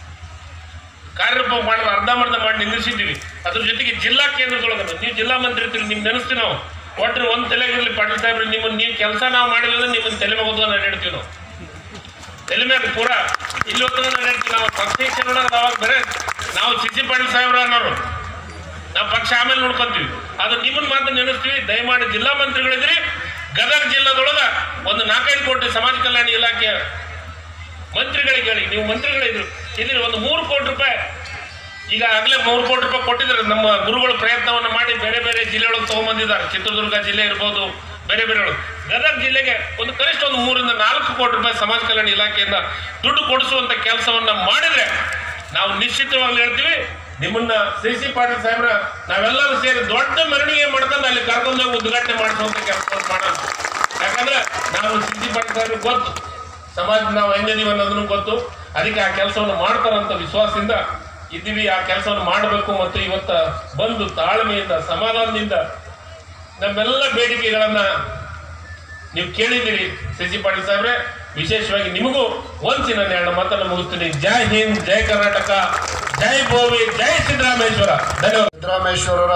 ಕಾರ್ಯರೂಪ ಮಾಡೋದು ಅರ್ಧಂಬರ್ಧ ಮಾಡಿ ನಿಲ್ಲಿಸಿದ್ದೀವಿ ಅದ್ರ ಜೊತೆಗೆ ಜಿಲ್ಲಾ ಕೇಂದ್ರದೊಳಗೆ ನೀವು ಜಿಲ್ಲಾ ಮಂತ್ರಿ ಇರ್ತೀರಿ ನಿಮ್ಗೆ ನೆನೆಸ್ತೀವಿ ನಾವು ಒಟ್ರೆ ಒಂದು ತಲೆಗಿರಲಿ ಪಾಟೀಲ್ ಸಾಹೇಬ್ರೆ ನಿಮ್ಮನ್ನು ನೀವು ಕೆಲಸ ನಾವು ಮಾಡಿಲ್ಲ ಅಂದ್ರೆ ನಿಮ್ಮನ್ನು ತಲೆ ಮಗದು ನಡೆಡ್ತೀವಿ ನಾವು ತಲೆ ಮ್ಯಾಗ ಪೂರ ಇಲ್ಲಿ ಹೊತ್ತು ನಡೆಡ್ತೀವಿ ನಾವು ಪಕ್ಷ ನೋಡೋದು ಅವಾಗ ಬೇರೆ ನಾವು ಸಿ ಸಿ ಪಾಟೀಲ್ ಸಾಹೇಬ್ರ ಅನ್ನೋರು ನಾವು ಪಕ್ಷ ಆಮೇಲೆ ನೋಡ್ಕೊಂತೀವಿ ಅದು ನಿಮ್ಮನ್ನ ಮಾತ್ರ ನೆನೆಸ್ತೀವಿ ದಯಮಾಡಿ ಜಿಲ್ಲಾ ಮಂತ್ರಿಗಳಿದ್ರಿ ಗದಗ ಜಿಲ್ಲಾದೊಳಗ ಒಂದು ನಾಲ್ಕೈದು ಕೋಟಿ ಸಮಾಜ ಕಲ್ಯಾಣ ಇಲಾಖೆ ಮಂತ್ರಿಗಳಿಗೆ ಹೇಳಿ ನೀವು ಮಂತ್ರಿಗಳಿದ್ರು ಇದ್ರಿ ಒಂದು ಮೂರು ಕೋಟಿ ರೂಪಾಯಿ ಈಗ ಆಗಲೇ ಮೂರು ಕೋಟಿ ರೂಪಾಯಿ ಕೊಟ್ಟಿದ್ದಾರೆ ನಮ್ಮ ಗುರುಗಳು ಪ್ರಯತ್ನವನ್ನು ಮಾಡಿ ಬೇರೆ ಬೇರೆ ಜಿಲ್ಲೆಯೊಳಗೆ ತೊಗೊಂಬಂದಿದ್ದಾರೆ ಚಿತ್ರದುರ್ಗ ಜಿಲ್ಲೆ ಇರ್ಬೋದು ಬೇರೆ ಬೇರೆ ಒಳಗೆ ಗದಗ ಜಿಲ್ಲೆಗೆ ಒಂದು ಕನಿಷ್ಠ ಒಂದು ಮೂರಿಂದ ನಾಲ್ಕು ಕೋಟಿ ರೂಪಾಯಿ ಸಮಾಜ ಕಲ್ಯಾಣ ಇಲಾಖೆಯಿಂದ ದುಡ್ಡು ಕೊಡಿಸುವಂತ ಕೆಲಸವನ್ನ ಮಾಡಿದ್ರೆ ನಾವು ನಿಶ್ಚಿತವಾಗ್ಲೂ ಹೇಳ್ತೀವಿ ನಿಮ್ಮನ್ನ ಸಿ ಸಿ ಪಾಟೀಲ್ ಸಾಹೇಬ್ರ ನಾವೆಲ್ಲರೂ ಸೇರಿ ದೊಡ್ಡ ಮೆರವಣಿಗೆ ಮಾಡ್ಕೊಂಡು ಅಲ್ಲಿ ಕರ್ಕೊಂಡೋಗಿ ಉದ್ಘಾಟನೆ ಮಾಡಿಸುವಂತ ಕೆಲಸವನ್ನು ಮಾಡೋಣ ಯಾಕಂದ್ರೆ ನಾವು ಸಿ ಸಿ ಪಾಟೀಲ್ ಸಾಹೇಬ್ರಿಗೆ ಗೊತ್ತು ಸಮಾಜ ನಾವು ಹೆಂಗಿದೀವಿ ಅನ್ನೋದನ್ನು ಗೊತ್ತು ಅದಕ್ಕೆ ಆ ಕೆಲಸವನ್ನು ಮಾಡ್ತಾರಂತ ವಿಶ್ವಾಸದಿಂದ ಇದ್ದೀವಿ ಆ ಕೆಲಸವನ್ನು ಮಾಡಬೇಕು ಮತ್ತು ಇವತ್ತ ಬಂದು ತಾಳ್ಮೆಯಿಂದ ಸಮಾಧಾನದಿಂದ ನಮ್ಮೆಲ್ಲ ಬೇಡಿಕೆಗಳನ್ನ ನೀವು ಕೇಳಿದ್ದೀರಿ ಸಿ ಸಿ ಪಾಟೀಲ್ ಸಾಹೇಬ್ರೆ ವಿಶೇಷವಾಗಿ ನಿಮಗೂ ಒಂದ್ಸಿ ನಾನು ಎರಡು ಮಾತನ್ನು ಮುಗಿಸ್ತೀನಿ ಜೈ ಹಿಂದ್ ಜೈ ಕರ್ನಾಟಕ ಜೈ ಭೋವಿ ಜೈ ಸಿದ್ದರಾಮೇಶ್ವರ ಧನ್ಯವಾದ ಸಿದ್ದರಾಮೇಶ್ವರರ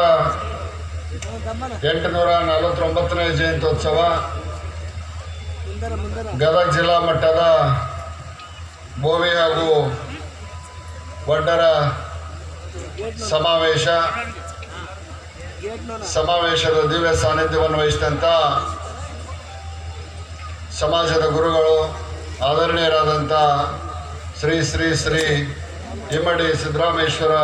ಎಂಟುನೂರ ನಲವತ್ತೊಂಬತ್ತನೇ ಜಯಂತ್ಯೋತ್ಸವ ಗದಗ ಜಿಲ್ಲಾ ಮಟ್ಟದ ಬೋವಿ ಹಾಗೂ ಒಡ್ಡರ ಸಮಾವೇಶ ಸಮಾವೇಶದ ದಿವ್ಯ ಸಾನ್ನಿಧ್ಯವನ್ನು ವಹಿಸಿದಂಥ ಸಮಾಜದ ಗುರುಗಳು ಆದರಣೀಯರಾದಂಥ ಶ್ರೀ ಶ್ರೀ ಶ್ರೀ ಇಮ್ಮಡಿ ಸಿದ್ದರಾಮೇಶ್ವರ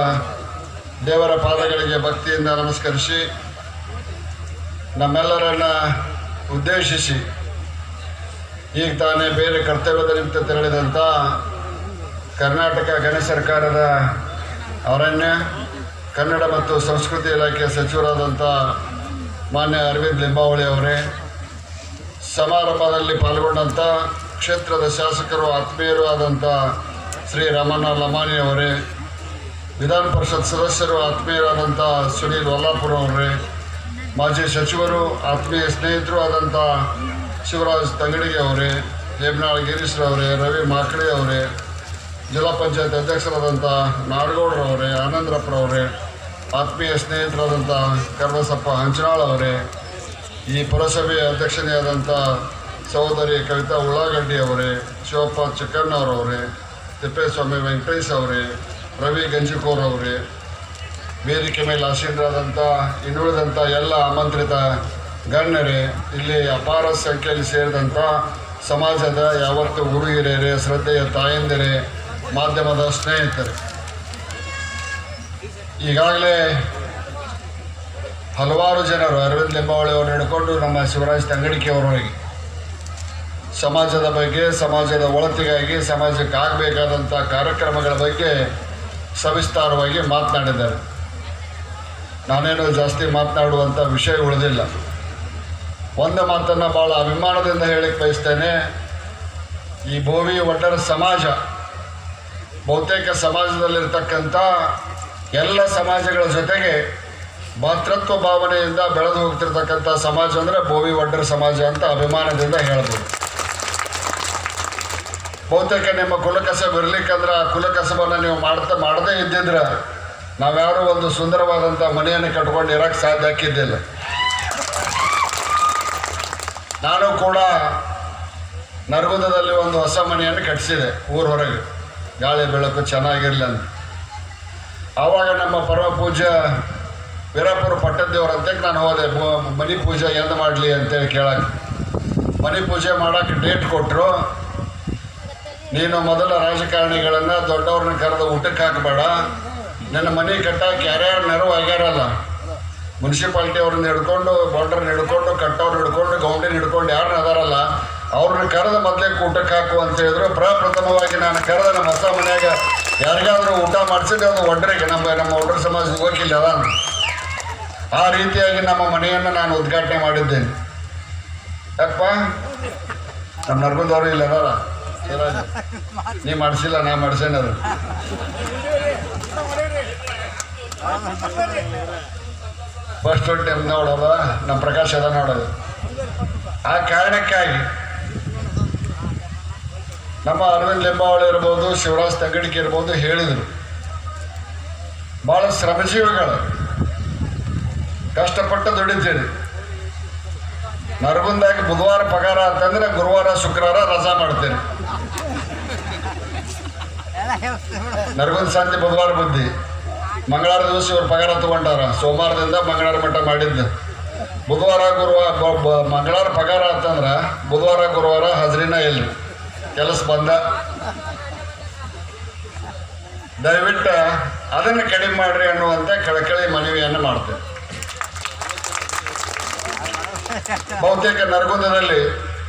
ದೇವರ ಪಾದಗಳಿಗೆ ಭಕ್ತಿಯಿಂದ ನಮಸ್ಕರಿಸಿ ನಮ್ಮೆಲ್ಲರನ್ನ ಉದ್ದೇಶಿಸಿ ಈಗ ತಾನೇ ಬೇರೆ ಕರ್ತವ್ಯದ ನಿಮಿತ್ತ ತೆರಳಿದಂಥ ಕರ್ನಾಟಕ ಗಣ ಸರ್ಕಾರದ ಅರಣ್ಯ ಕನ್ನಡ ಮತ್ತು ಸಂಸ್ಕೃತಿ ಇಲಾಖೆ ಸಚಿವರಾದಂಥ ಮಾನ್ಯ ಅರವಿಂದ್ ಲಿಂಬಾವಳಿ ಅವರೇ ಸಮಾರಂಭದಲ್ಲಿ ಪಾಲ್ಗೊಂಡಂಥ ಕ್ಷೇತ್ರದ ಶಾಸಕರು ಆತ್ಮೀಯರು ಆದಂಥ ಶ್ರೀ ರಾಮಣ್ಣ ಲಮಾನಿ ಅವರೇ ವಿಧಾನ ಪರಿಷತ್ ಸದಸ್ಯರು ಆತ್ಮೀಯರಾದಂಥ ಸುನೀಲ್ ವಲ್ಲಾಪುರ ಅವರೇ ಮಾಜಿ ಸಚಿವರು ಆತ್ಮೀಯ ಸ್ನೇಹಿತರು ಆದಂಥ ಶಿವರಾಜ್ ತಂಗಡಿಗೆ ಅವರೇ ಹೇಮನಾಳ್ ಗಿರೀಶ್ರವರೇ ರವಿ ಮಾಕಡೆ ಅವರೇ ಜಿಲ್ಲಾ ಪಂಚಾಯತ್ ಅಧ್ಯಕ್ಷರಾದಂಥ ನಾಡಗೌಡರವರೇ ಆನಂದರಪ್ಪರವರೇ ಆತ್ಮೀಯ ಸ್ನೇಹಿತರಾದಂಥ ಕರ್ಬಸಪ್ಪ ಹಂಚನಾಳ್ ಅವರೇ ಈ ಪುರಸಭೆಯ ಅಧ್ಯಕ್ಷತೆಯಾದಂಥ ಸಹೋದರಿ ಕವಿತಾ ಉಳ್ಳಾಗಡ್ಡಿ ಅವರೇ ಶಿವಪ್ಪ ಚಿಕ್ಕಣ್ಣವರವರೇ ತಿಪ್ಪೇಸ್ವಾಮಿ ವೆಂಕಟೇಶ್ ಅವರೇ ರವಿ ಗಂಜಿಕೋರ್ ಅವರೇ ವೇದಿಕೆ ಮೇಲೆ ಆಸೀನರಾದಂಥ ಇನ್ನುಳಿದಂಥ ಎಲ್ಲ ಆಮಂತ್ರಿತ ಗಣ್ಯರೇ ಇಲ್ಲಿ ಅಪಾರ ಸಂಖ್ಯೆಯಲ್ಲಿ ಸೇರಿದಂಥ ಸಮಾಜದ ಯಾವತ್ತು ಗುರು ಹಿರಿಯರೇ ಶ್ರದ್ಧೆಯ ತಾಯಂದಿರೇ ಮಾಧ್ಯಮದ ಸ್ನೇಹಿತರೆ ಈಗಾಗಲೇ ಹಲವಾರು ಜನರು ಅರವಿಂದ್ ಲಿಂಬಾವಳಿ ಅವರು ಹಿಡ್ಕೊಂಡು ನಮ್ಮ ಶಿವರಾಜ್ ತಂಗಡಿಕೆ ಅವರವರೆಗೆ ಸಮಾಜದ ಬಗ್ಗೆ ಸಮಾಜದ ಒಳತಿಗಾಗಿ ಸಮಾಜಕ್ಕೆ ಆಗಬೇಕಾದಂಥ ಕಾರ್ಯಕ್ರಮಗಳ ಬಗ್ಗೆ ಸವಿಸ್ತಾರವಾಗಿ ಮಾತನಾಡಿದ್ದಾರೆ ನಾನೇನು ಜಾಸ್ತಿ ಮಾತನಾಡುವಂಥ ವಿಷಯ ಉಳಿದಿಲ್ಲ ಒಂದು ಮಾತನ್ನು ಭಾಳ ಅಭಿಮಾನದಿಂದ ಹೇಳಕ್ಕೆ ಬಯಸ್ತೇನೆ ಈ ಬೋವಿ ಒಡ್ಡರ ಸಮಾಜ ಬಹುತೇಕ ಸಮಾಜದಲ್ಲಿರ್ತಕ್ಕಂಥ ಎಲ್ಲ ಸಮಾಜಗಳ ಜೊತೆಗೆ ಭಾತೃತ್ವ ಭಾವನೆಯಿಂದ ಬೆಳೆದು ಹೋಗ್ತಿರ್ತಕ್ಕಂಥ ಸಮಾಜ ಅಂದರೆ ಬೋವಿ ಒಡ್ಡರ ಸಮಾಜ ಅಂತ ಅಭಿಮಾನದಿಂದ ಹೇಳ್ಬೋದು ಬಹುತೇಕ ನಿಮ್ಮ ಕುಲಕಸಬ್ ಇರ್ಲಿಕ್ಕಂದ್ರೆ ಆ ಕುಲಕಸಬನ್ನು ನೀವು ಮಾಡ್ತಾ ಮಾಡದೇ ಇದ್ದಿದ್ರೆ ನಾವ್ಯಾರು ಒಂದು ಸುಂದರವಾದಂಥ ಮನೆಯನ್ನು ಕಟ್ಕೊಂಡು ಇರೋಕ್ಕೆ ಸಾಧ್ಯ ಆಕ್ಕಿದ್ದಿಲ್ಲ ನಾನು ಕೂಡ ನರಗುಂದದಲ್ಲಿ ಒಂದು ಹೊಸ ಮನೆಯನ್ನು ಕಟ್ಟಿಸಿದೆ ಊರ ಹೊರಗೆ ಗಾಳಿ ಬೆಳಕು ಚೆನ್ನಾಗಿರಲಿ ಅಂತ ಆವಾಗ ನಮ್ಮ ಪರಮ ಪೂಜ್ಯ ವೀರಪುರ ಪಟ್ಟದೇವ್ರಂತೆ ನಾನು ಹೋದೆ ಬು- ಮನಿ ಪೂಜೆ ಎಂದು ಮಾಡಲಿ ಅಂತೇಳಿ ಕೇಳಕ್ಕೆ ಮನಿ ಪೂಜೆ ಮಾಡೋಕ್ಕೆ ಡೇಟ್ ಕೊಟ್ಟರು ನೀನು ಮೊದಲ ರಾಜಕಾರಣಿಗಳನ್ನು ದೊಡ್ಡವ್ರನ್ನ ಕರೆದು ಊಟಕ್ಕೆ ಹಾಕಬೇಡ ನನ್ನ ಮನೆ ಕಟ್ಟಕ್ಕೆ ಯಾರ್ಯಾರು ನೆರವು ಆಗ್ಯಾರಲ್ಲ ಮುನ್ಸಿಪಾಲ್ಟಿ ಅವ್ರನ್ನ ಹಿಡ್ಕೊಂಡು ಬಾರ್ಡರ್ನ ಹಿಡ್ಕೊಂಡು ಕಟ್ಟವ್ರನ್ನ ಹಿಡ್ಕೊಂಡು ಗೌಂಡಿನ ಹಿಡ್ಕೊಂಡು ಯಾರನ್ನ ಅದಾರಲ್ಲ ಅವ್ರನ್ನ ಕರೆದ ಮೊದಲೇ ಊಟಕ್ಕೆ ಹಾಕು ಅಂತ ಹೇಳಿದ್ರು ಪ್ರಪ್ರಥಮವಾಗಿ ನಾನು ಕರೆದ ನಮ್ಮ ಹೊಸ ಮನ್ಯಾಗ ಯಾರಿಗಾದ್ರೂ ಊಟ ಮಾಡಿಸಿದ್ರೆ ಅದು ಒಡ್ರಿಗೆ ನಮ್ಮ ನಮ್ಮ ಒಡ್ರ ಸಮಾಜದ ವಕೀಲ ಅದಾನ ಆ ರೀತಿಯಾಗಿ ನಮ್ಮ ಮನೆಯನ್ನು ನಾನು ಉದ್ಘಾಟನೆ ಮಾಡಿದ್ದೇನೆ ಯಾಕಪ್ಪ ನಮ್ಮ ನರ್ಗುಂದವ್ರು ಇಲ್ಲ ಅದಾರ ಶಿವರಾಜ್ ನೀ ಮಾಡಿಸಿಲ್ಲ ನಾ ಮಾಡಿಸೇನೆ ಅದು ಫಸ್ಟ್ ಟೈಮ್ ನೋಡೋದ ನಮ್ಮ ಪ್ರಕಾಶ್ ಅದ ನೋಡೋದು ಆ ಕಾರಣಕ್ಕಾಗಿ ನಮ್ಮ ಅರವಿಂದ್ ಲಿಂಬಾವಳಿ ಇರ್ಬೋದು ಶಿವರಾಜ್ ತಂಗಡಿಕೆ ಇರ್ಬೋದು ಹೇಳಿದರು ಭಾಳ ಶ್ರಮಜೀವಿಗಳು ಕಷ್ಟಪಟ್ಟು ದುಡಿತೀರಿ ನರಗುಂದಾಗಿ ಬುಧವಾರ ಪಗಾರ ಅಂತಂದ್ರೆ ಗುರುವಾರ ಶುಕ್ರವಾರ ರಜಾ ಮಾಡ್ತೇನೆ ನರಗುಂದ ಸಂತೆ ಬುಧವಾರ ಬುದ್ಧಿ ಮಂಗಳವಾರ ದಿವಸ ಇವ್ರು ಪಗಾರ ತಗೊಂಡಾರ ಸೋಮವಾರದಿಂದ ಮಂಗಳವಾರ ಮಟ್ಟ ಮಾಡಿದ್ದು ಬುಧವಾರ ಗುರುವಾರ ಬ- ಬ- ಮಂಗಳವಾರ ಪಗಾರ ಅಂತಂದ್ರೆ ಬುಧವಾರ ಗುರುವಾರ ಹಾಜರಿನ ಇಲ್ಲ ಕೆಲಸ ಬಂದ ದಯವಿಟ್ಟು ಅದನ್ನು ಕಡಿಮೆ ಮಾಡ್ರಿ ಅನ್ನುವಂಥ ಕಳಕಳಿ ಮನವಿಯನ್ನು ಮಾಡ್ತೇನೆ ಬಹುತೇಕ ನರಗುಂದದಲ್ಲಿ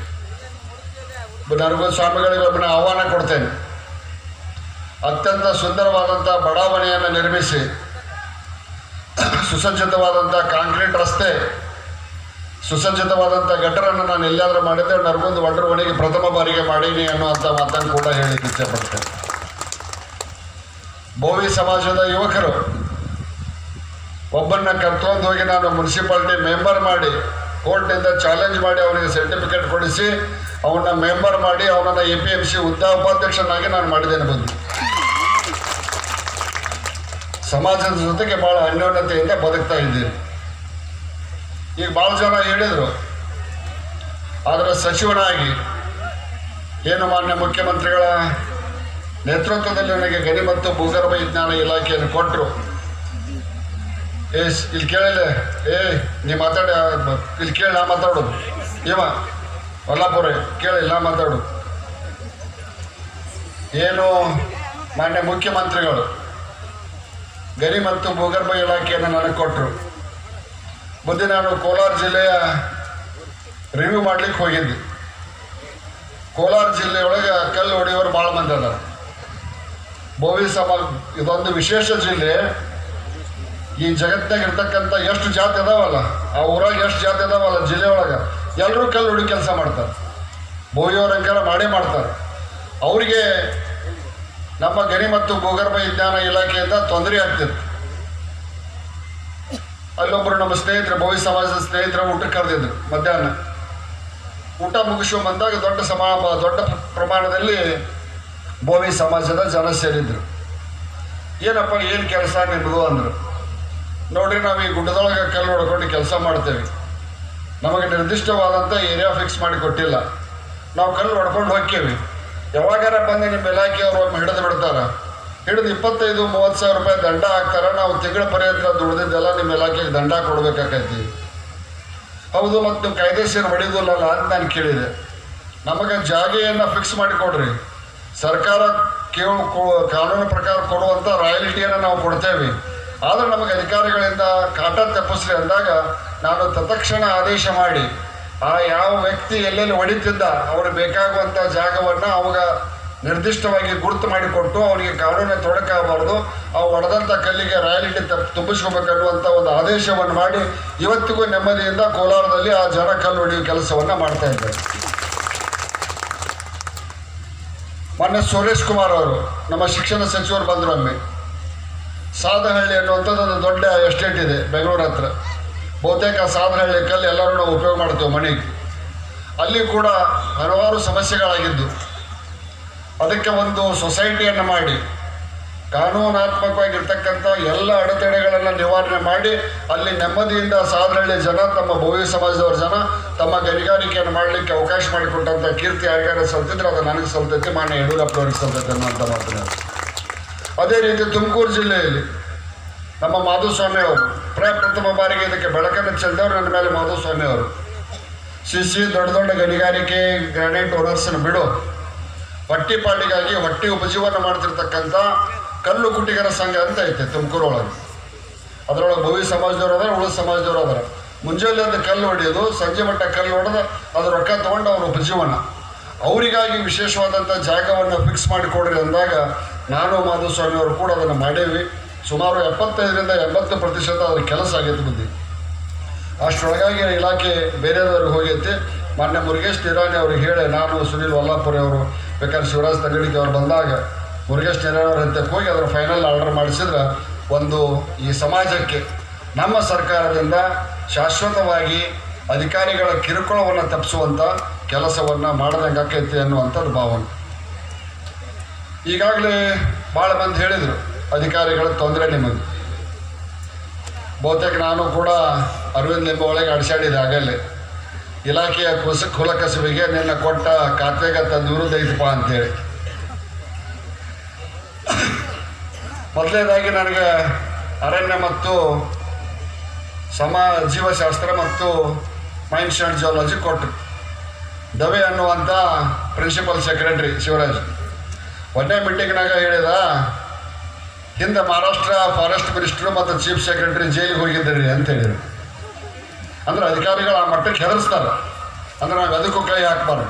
ನರಗುಂದ ಸ್ವಾಮಿಗಳಿಗೆ ಒಬ್ಬನ ಆಹ್ವಾನ ಕೊಡ್ತೇನೆ ಅತ್ಯಂತ ಸುಂದರವಾದಂಥ ಬಡಾವಣೆಯನ್ನು ನಿರ್ಮಿಸಿ ಸುಸಜ್ಜಿತವಾದಂಥ ಕಾಂಕ್ರೀಟ್ ರಸ್ತೆ ಸುಸಜ್ಜಿತವಾದಂಥ ಗಟರನ್ನು ನಾನು ಎಲ್ಲಾದರೂ ಮಾಡಿದ್ದೆ ನರಗುಂದ ಒಡ್ರ ಮನೆಗೆ ಪ್ರಥಮ ಬಾರಿಗೆ ಮಾಡೀನಿ ಅನ್ನುವಂಥ ಮಾತನ್ನು ಕೂಡ ಹೇಳಿಕ್ಕೆ ಇಚ್ಛೆಪಡ್ತೇನೆ ಬೋವಿ ಸಮಾಜದ ಯುವಕರು ಒಬ್ಬನ್ನ ಕರ್ಕೊಂಡು ಹೋಗಿ ನಾನು ಮುನ್ಸಿಪಾಲ್ಟಿ ಮೆಂಬರ್ ಮಾಡಿ ಕೋರ್ಟ್ನಿಂದ ಚಾಲೆಂಜ್ ಮಾಡಿ ಅವನಿಗೆ ಸರ್ಟಿಫಿಕೇಟ್ ಕೊಡಿಸಿ ಅವನ್ನ ಮೆಂಬರ್ ಮಾಡಿ ಅವನನ್ನು ಎ ಪಿ ಎಂ ಸಿ ಉದ್ದ ಉಪಾಧ್ಯಕ್ಷನಾಗಿ ನಾನು ಮಾಡಿದ್ದೇನೆ ಬಂದು ಸಮಾಜದ ಜೊತೆಗೆ ಭಾಳ ಅನ್ಯೋನ್ಯತೆಯಿಂದ ಬದುಕ್ತಾ ಇದ್ದೀನಿ ಈಗ ಭಾಳ ಜನ ಹೇಳಿದರು ಆದರೆ ಸಚಿವನಾಗಿ ಏನು ಮಾನ್ಯ ಮುಖ್ಯಮಂತ್ರಿಗಳ ನೇತೃತ್ವದಲ್ಲಿ ನನಗೆ ಗಣಿ ಮತ್ತು ಭೂಗರ್ಭ ವಿಜ್ಞಾನ ಇಲಾಖೆಯನ್ನು ಕೊಟ್ಟರು ಏ ಸ್- ಇಲ್ಲಿ ಕೇಳಿಲ್ಲ ಏ ನೀ ಮಾತಾಡಿ ಆ, ಬ- ಇಲ್ಲಿ ಕೇಳಿ ನಾ ಮಾತಾಡೋದು ಇವ ಕೊಲ್ಲಾಪುರ ಕೇಳಿ ನಾ ಮಾತಾಡು ಏನು ಮಾನ್ಯ ಮುಖ್ಯಮಂತ್ರಿಗಳು ಗಣಿ ಮತ್ತು ಭೂಗರ್ಭ ಇಲಾಖೆಯನ್ನು ನನಗೆ ಕೊಟ್ಟರು ಮುಂದೆ ನಾನು ಕೋಲಾರ ಜಿಲ್ಲೆಯ ರಿವ್ಯೂ ಮಾಡ್ಲಿಕ್ಕೆ ಹೋಗಿದ್ವಿ ಕೋಲಾರ ಜಿಲ್ಲೆಯೊಳಗೆ ಕಲ್ಲು ಹೊಡೆಯೋರು ಭಾಳ ಮಂದಿ ಅದಾರ ಬೋವಿ ಸಮಾಜ ಇದೊಂದು ವಿಶೇಷ ಜಿಲ್ಲೆ ಈ ಜಗತ್ತಿನಾಗ ಇರ್ತಕ್ಕಂಥ ಎಷ್ಟು ಜಾತಿ ಅದಾವಲ್ಲ ಆ ಊರಾಗ ಎಷ್ಟು ಜಾತಿ ಅದಾವಲ್ಲ ಜಿಲ್ಲೆ ಒಳಗೆ ಎಲ್ಲರೂ ಕಲ್ಲು ಹೊಡಿ ಕೆಲಸ ಮಾಡ್ತಾರೆ ಬೋವಿಯವ್ರಂಕಾರ ಮಾಡೇ ಮಾಡ್ತಾರೆ ಅವರಿಗೆ ನಮ್ಮ ಗಣಿ ಮತ್ತು ಭೂಗರ್ಭ ವಿಜ್ಞಾನ ಇಲಾಖೆಯಿಂದ ತೊಂದರೆ ಆಗ್ತಿತ್ತು ಅಲ್ಲೊಬ್ಬರು ನಮ್ಮ ಸ್ನೇಹಿತರು ಭೋವಿ ಸಮಾಜದ ಸ್ನೇಹಿತರ ಊಟಕ್ಕೆ ಕರೆದಿದ್ರು ಮಧ್ಯಾಹ್ನ ಊಟ ಮುಗಿಸುವ ಬಂದಾಗ ದೊಡ್ಡ ಸಮಾ ದೊಡ್ಡ ಪ್ರ- ಪ್ರಮಾಣದಲ್ಲಿ ಬೋವಿ ಸಮಾಜದ ಜನ ಸೇರಿದ್ರು ಏನಪ್ಪ ಏನು ಕೆಲಸ ನಿಮ್ಮದು ಅಂದರು ನೋಡ್ರಿ ನಾವು ಈ ಗುಡ್ಡದೊಳಗೆ ಕಲ್ಲು ಹೊಡ್ಕೊಂಡು ಕೆಲಸ ಮಾಡ್ತೇವೆ ನಮಗೆ ನಿರ್ದಿಷ್ಟವಾದಂಥ ಏರಿಯಾ ಫಿಕ್ಸ್ ಮಾಡಿ ಕೊಟ್ಟಿಲ್ಲ ನಾವು ಕಲ್ಲು ಹೊಡ್ಕೊಂಡು ಹೋಗ್ತೇವೆ ಯಾವಾಗಾರ ಬಂದು ನಿಮ್ಮ ಇಲಾಖೆಯವರು ಒಮ್ಮೆ ಹಿಡಿದು ಬಿಡ್ತಾರೆ ಹಿಡಿದು ಇಪ್ಪತ್ತೈದು ಮೂವತ್ತು ಸಾವಿರ ರೂಪಾಯಿ ದಂಡ ಹಾಕ್ತಾರೆ ನಾವು ತಿಂಗಳ ಪರ್ಯಂತ ದುಡ್ದಿದ್ದೆಲ್ಲ ನಿಮ್ಮ ಇಲಾಖೆಗೆ ದಂಡ ಕೊಡ್ಬೇಕಾಕೈತಿ ಹೌದು ಮತ್ತು ನೀವು ಕಾಯ್ದೆಸೀರ್ ಹೊಡಿದಿಲ್ಲಲ್ಲ ಅಂತ ನಾನು ಕೇಳಿದೆ ನಮಗೆ ಜಾಗೆಯನ್ನು ಫಿಕ್ಸ್ ಮಾಡಿ ಕೊಡ್ರಿ ಸರ್ಕಾರ ಕೇಳ ಕೊ- ಕಾನೂನು ಪ್ರಕಾರ ಕೊಡುವಂಥ ರಾಯಲ್ಟಿಯನ್ನು ನಾವು ಕೊಡ್ತೇವೆ ಆದರೆ ನಮಗೆ ಅಧಿಕಾರಿಗಳಿಂದ ಕಾಟ ತಪ್ಪಿಸ್ರಿ ಅಂದಾಗ ನಾನು ತತ್ಕ್ಷಣ ಆದೇಶ ಮಾಡಿ ಆ ಯಾವ ವ್ಯಕ್ತಿ ಎಲ್ಲೆಲ್ಲಿ ಹೊಡಿತಿದ್ದ ಅವ್ರಿಗೆ ಬೇಕಾಗುವಂಥ ಜಾಗವನ್ನು ಅವಾಗ ನಿರ್ದಿಷ್ಟವಾಗಿ ಗುರುತು ಮಾಡಿಕೊಟ್ಟು ಅವನಿಗೆ ಕಾನೂನಿನ ತೊಡಕಾಗಬಾರ್ದು ಅವು ಹೊಡೆದಂಥ ಕಲ್ಲಿಗೆ ರಾಯಲ್ಟಿ ತಪ್ಪು ತುಂಬಿಸ್ಕೋಬೇಕನ್ನುವಂಥ ಒಂದು ಆದೇಶವನ್ನು ಮಾಡಿ ಇವತ್ತಿಗೂ ನೆಮ್ಮದಿಯಿಂದ ಕೋಲಾರದಲ್ಲಿ ಆ ಜನ ಕಲ್ಲು ಹೊಡೆಯುವ ಕೆಲಸವನ್ನು ಮಾಡ್ತಾ ಇದ್ದಾರೆ ಮೊನ್ನೆ ಸುರೇಶ್ ಕುಮಾರ್ ಅವರು ನಮ್ಮ ಶಿಕ್ಷಣ ಸಚಿವರು ಬಂದರು ಒಮ್ಮೆ ಸಾದಹಳ್ಳಿ ಅನ್ನುವಂಥದ್ದು ಒಂದು ದೊಡ್ಡ ಎಸ್ಟೇಟ್ ಇದೆ ಬೆಂಗಳೂರು ಹತ್ರ ಬಹುತೇಕ ಸಾದಹಳ್ಳಿ ಕಲ್ಲು ಎಲ್ಲರೂ ನಾವು ಉಪಯೋಗ ಮಾಡ್ತೇವೆ ಮನೆಗೆ ಅಲ್ಲಿ ಕೂಡ ಹಲವಾರು ಸಮಸ್ಯೆಗಳಾಗಿದ್ದು ಅದಕ್ಕೆ ಒಂದು ಸೊಸೈಟಿಯನ್ನು ಮಾಡಿ ಕಾನೂನಾತ್ಮಕವಾಗಿರ್ತಕ್ಕಂಥ ಎಲ್ಲ ಅಡೆತಡೆಗಳನ್ನು ನಿವಾರಣೆ ಮಾಡಿ ಅಲ್ಲಿ ನೆಮ್ಮದಿಯಿಂದ ಸಾದರಳ್ಳಿ ಜನ ತಮ್ಮ ಭವ್ಯ ಸಮಾಜದವ್ರ ಜನ ತಮ್ಮ ಗಣಿಗಾರಿಕೆಯನ್ನು ಮಾಡಲಿಕ್ಕೆ ಅವಕಾಶ ಮಾಡಿಕೊಟ್ಟಂಥ ಕೀರ್ತಿ ಯಾರ್ಯಾರು ಸಲ್ತಿದ್ರೆ ಅದು ನನಗೆ ಸಲ್ತೈತಿ ಮಾನ್ಯ ಯಡಿಯೂರಪ್ಪನವ್ರಿಗೆ ಸಲ್ತೈತೆ ಅನ್ನುವಂಥ ಮಾತನ್ನ ಅದೇ ರೀತಿ ತುಮಕೂರು ಜಿಲ್ಲೆಯಲ್ಲಿ ನಮ್ಮ ಮಾಧುಸ್ವಾಮಿ ಅವರು ಪ್ರಪ್ರಥಮ ಬಾರಿಗೆ ಇದಕ್ಕೆ ಬೆಳಕನ್ನು ಚೆಲ್ಲಿದವರು ನನ್ನ ಮೇಲೆ ಮಾಧುಸ್ವಾಮಿ ಅವರು ಶಿಶಿ ದೊಡ್ಡ ದೊಡ್ಡ ಗಣಿಗಾರಿಕೆ ಗ್ರಾನೈಟ್ ಓನರ್ಸನ್ನು ಬಿಡು ಹೊಟ್ಟಿ ಪಾಡಿಗಾಗಿ ಹೊಟ್ಟಿ ಉಪಜೀವನ ಮಾಡ್ತಿರ್ತಕ್ಕಂಥ ಕಲ್ಲು ಕುಟ್ಟಿಗರ ಸಂಘ ಅಂತ ಐತೆ ತುಮಕೂರು ಒಳಗೆ ಅದರೊಳಗೆ ಭವಿ ಸಮಾಜದವ್ರು ಅದಾರ ಉಳಿದ ಸಮಾಜದವ್ರು ಅದಾರ ಮುಂಜಾನೆ ಒಂದು ಕಲ್ಲು ಹೊಡೆಯೋದು ಸಂಜೆ ಮಟ್ಟ ಕಲ್ಲು ಹೊಡೆದು ಅದು ರೊಕ್ಕ ತೊಗೊಂಡು ಅವ್ರ ಉಪಜೀವನ ಅವರಿಗಾಗಿ ವಿಶೇಷವಾದಂಥ ಜಾಗವನ್ನು ಫಿಕ್ಸ್ ಮಾಡಿಕೊಡ್ರಿ ಅಂದಾಗ ನಾನು ಮಾಧುಸ್ವಾಮಿ ಅವರು ಕೂಡ ಅದನ್ನು ಮಾಡೇವಿ ಸುಮಾರು ಎಪ್ಪತ್ತೈದರಿಂದ ಎಂಬತ್ತು ಪ್ರತಿಶತ ಅದ್ರ ಕೆಲಸ ಆಗೈತೆ ಬುದ್ಧಿ ಅಷ್ಟರೊಳಗಾಗಿ ಇಲಾಖೆ ಬೇರೆದವ್ರಿಗೆ ಹೋಗೈತಿ ಮಾನ್ಯ ಮುರುಗೇಶ್ ನಿರಾಣಿ ಅವ್ರಿಗೆ ಹೇಳಿ ನಾನು ಸುನೀಲ್ ವಲ್ಲಾಪುರಿ ಅವರು ಬೇಕಾದ್ರೆ ಶಿವರಾಜ್ ತಂಗಡಿಗೆ ಅವ್ರು ಬಂದಾಗ ಮುರುಗೇಶ್ ನಿರಾಣಿ ಅವ್ರ ಹಂತಕ್ಕೆ ಹೋಗಿ ಅದರ ಫೈನಲ್ ಆರ್ಡರ್ ಮಾಡಿಸಿದ್ರೆ ಒಂದು ಈ ಸಮಾಜಕ್ಕೆ ನಮ್ಮ ಸರ್ಕಾರದಿಂದ ಶಾಶ್ವತವಾಗಿ ಅಧಿಕಾರಿಗಳ ಕಿರುಕುಳವನ್ನು ತಪ್ಪಿಸುವಂಥ ಕೆಲಸವನ್ನು ಮಾಡದಂಗೆ ಆಕೈತಿ ಅನ್ನುವಂಥದ್ದು ಭಾವನೆ ಈಗಾಗಲೇ ಭಾಳ ಮಂದಿ ಹೇಳಿದರು ಅಧಿಕಾರಿಗಳ ತೊಂದರೆ ನಿಮಗೆ ಬಹುತೇಕ ನಾನು ಕೂಡ ಅರವಿಂದ್ ಲಿಂಬ ಒಳಗೆ ಅಡಿಸಾಡಿದೆ ಆಗಲೇ ಇಲಾಖೆಯ ಕುಸ ಕುಲಕಸುವಿಗೆ ನಿನ್ನ ಕೊಟ್ಟ ಖಾತೆಗೆ ತಂದು ವಿರುದ್ಧ ಐತಪ್ಪ ಅಂತೇಳಿ ಮೊದಲನೇದಾಗಿ ನನಗೆ ಅರಣ್ಯ ಮತ್ತು ಸಮ ಜೀವಶಾಸ್ತ್ರ ಮತ್ತು ಮೈನ್ಸ್ ಆ್ಯಂಡ್ ಜಿಯಾಲಜಿ ಕೊಟ್ಟರು ದವೆ ಅನ್ನುವಂಥ ಪ್ರಿನ್ಸಿಪಲ್ ಸೆಕ್ರೆಟರಿ ಶಿವರಾಜ್ ಒಂದೇ ಮೀಟಿಂಗ್ನಾಗ ಹೇಳಿದ ಹಿಂದೆ ಮಹಾರಾಷ್ಟ್ರ ಫಾರೆಸ್ಟ್ ಮಿನಿಸ್ಟ್ರು ಮತ್ತು ಚೀಫ್ ಸೆಕ್ರೆಟರಿ ಜೈಲಿಗೆ ಹೋಗಿದ್ದೀರಿ ಅಂತ ಹೇಳಿದ್ರು ಅಂದ್ರೆ ಅಧಿಕಾರಿಗಳು ಆ ಮಟ್ಟಕ್ಕೆ ಹೆದರ್ಸ್ತಾರೆ ಅಂದ್ರೆ ನಾವು ಅದಕ್ಕೂ ಕೈ ಹಾಕ್ಬಾರ್ದು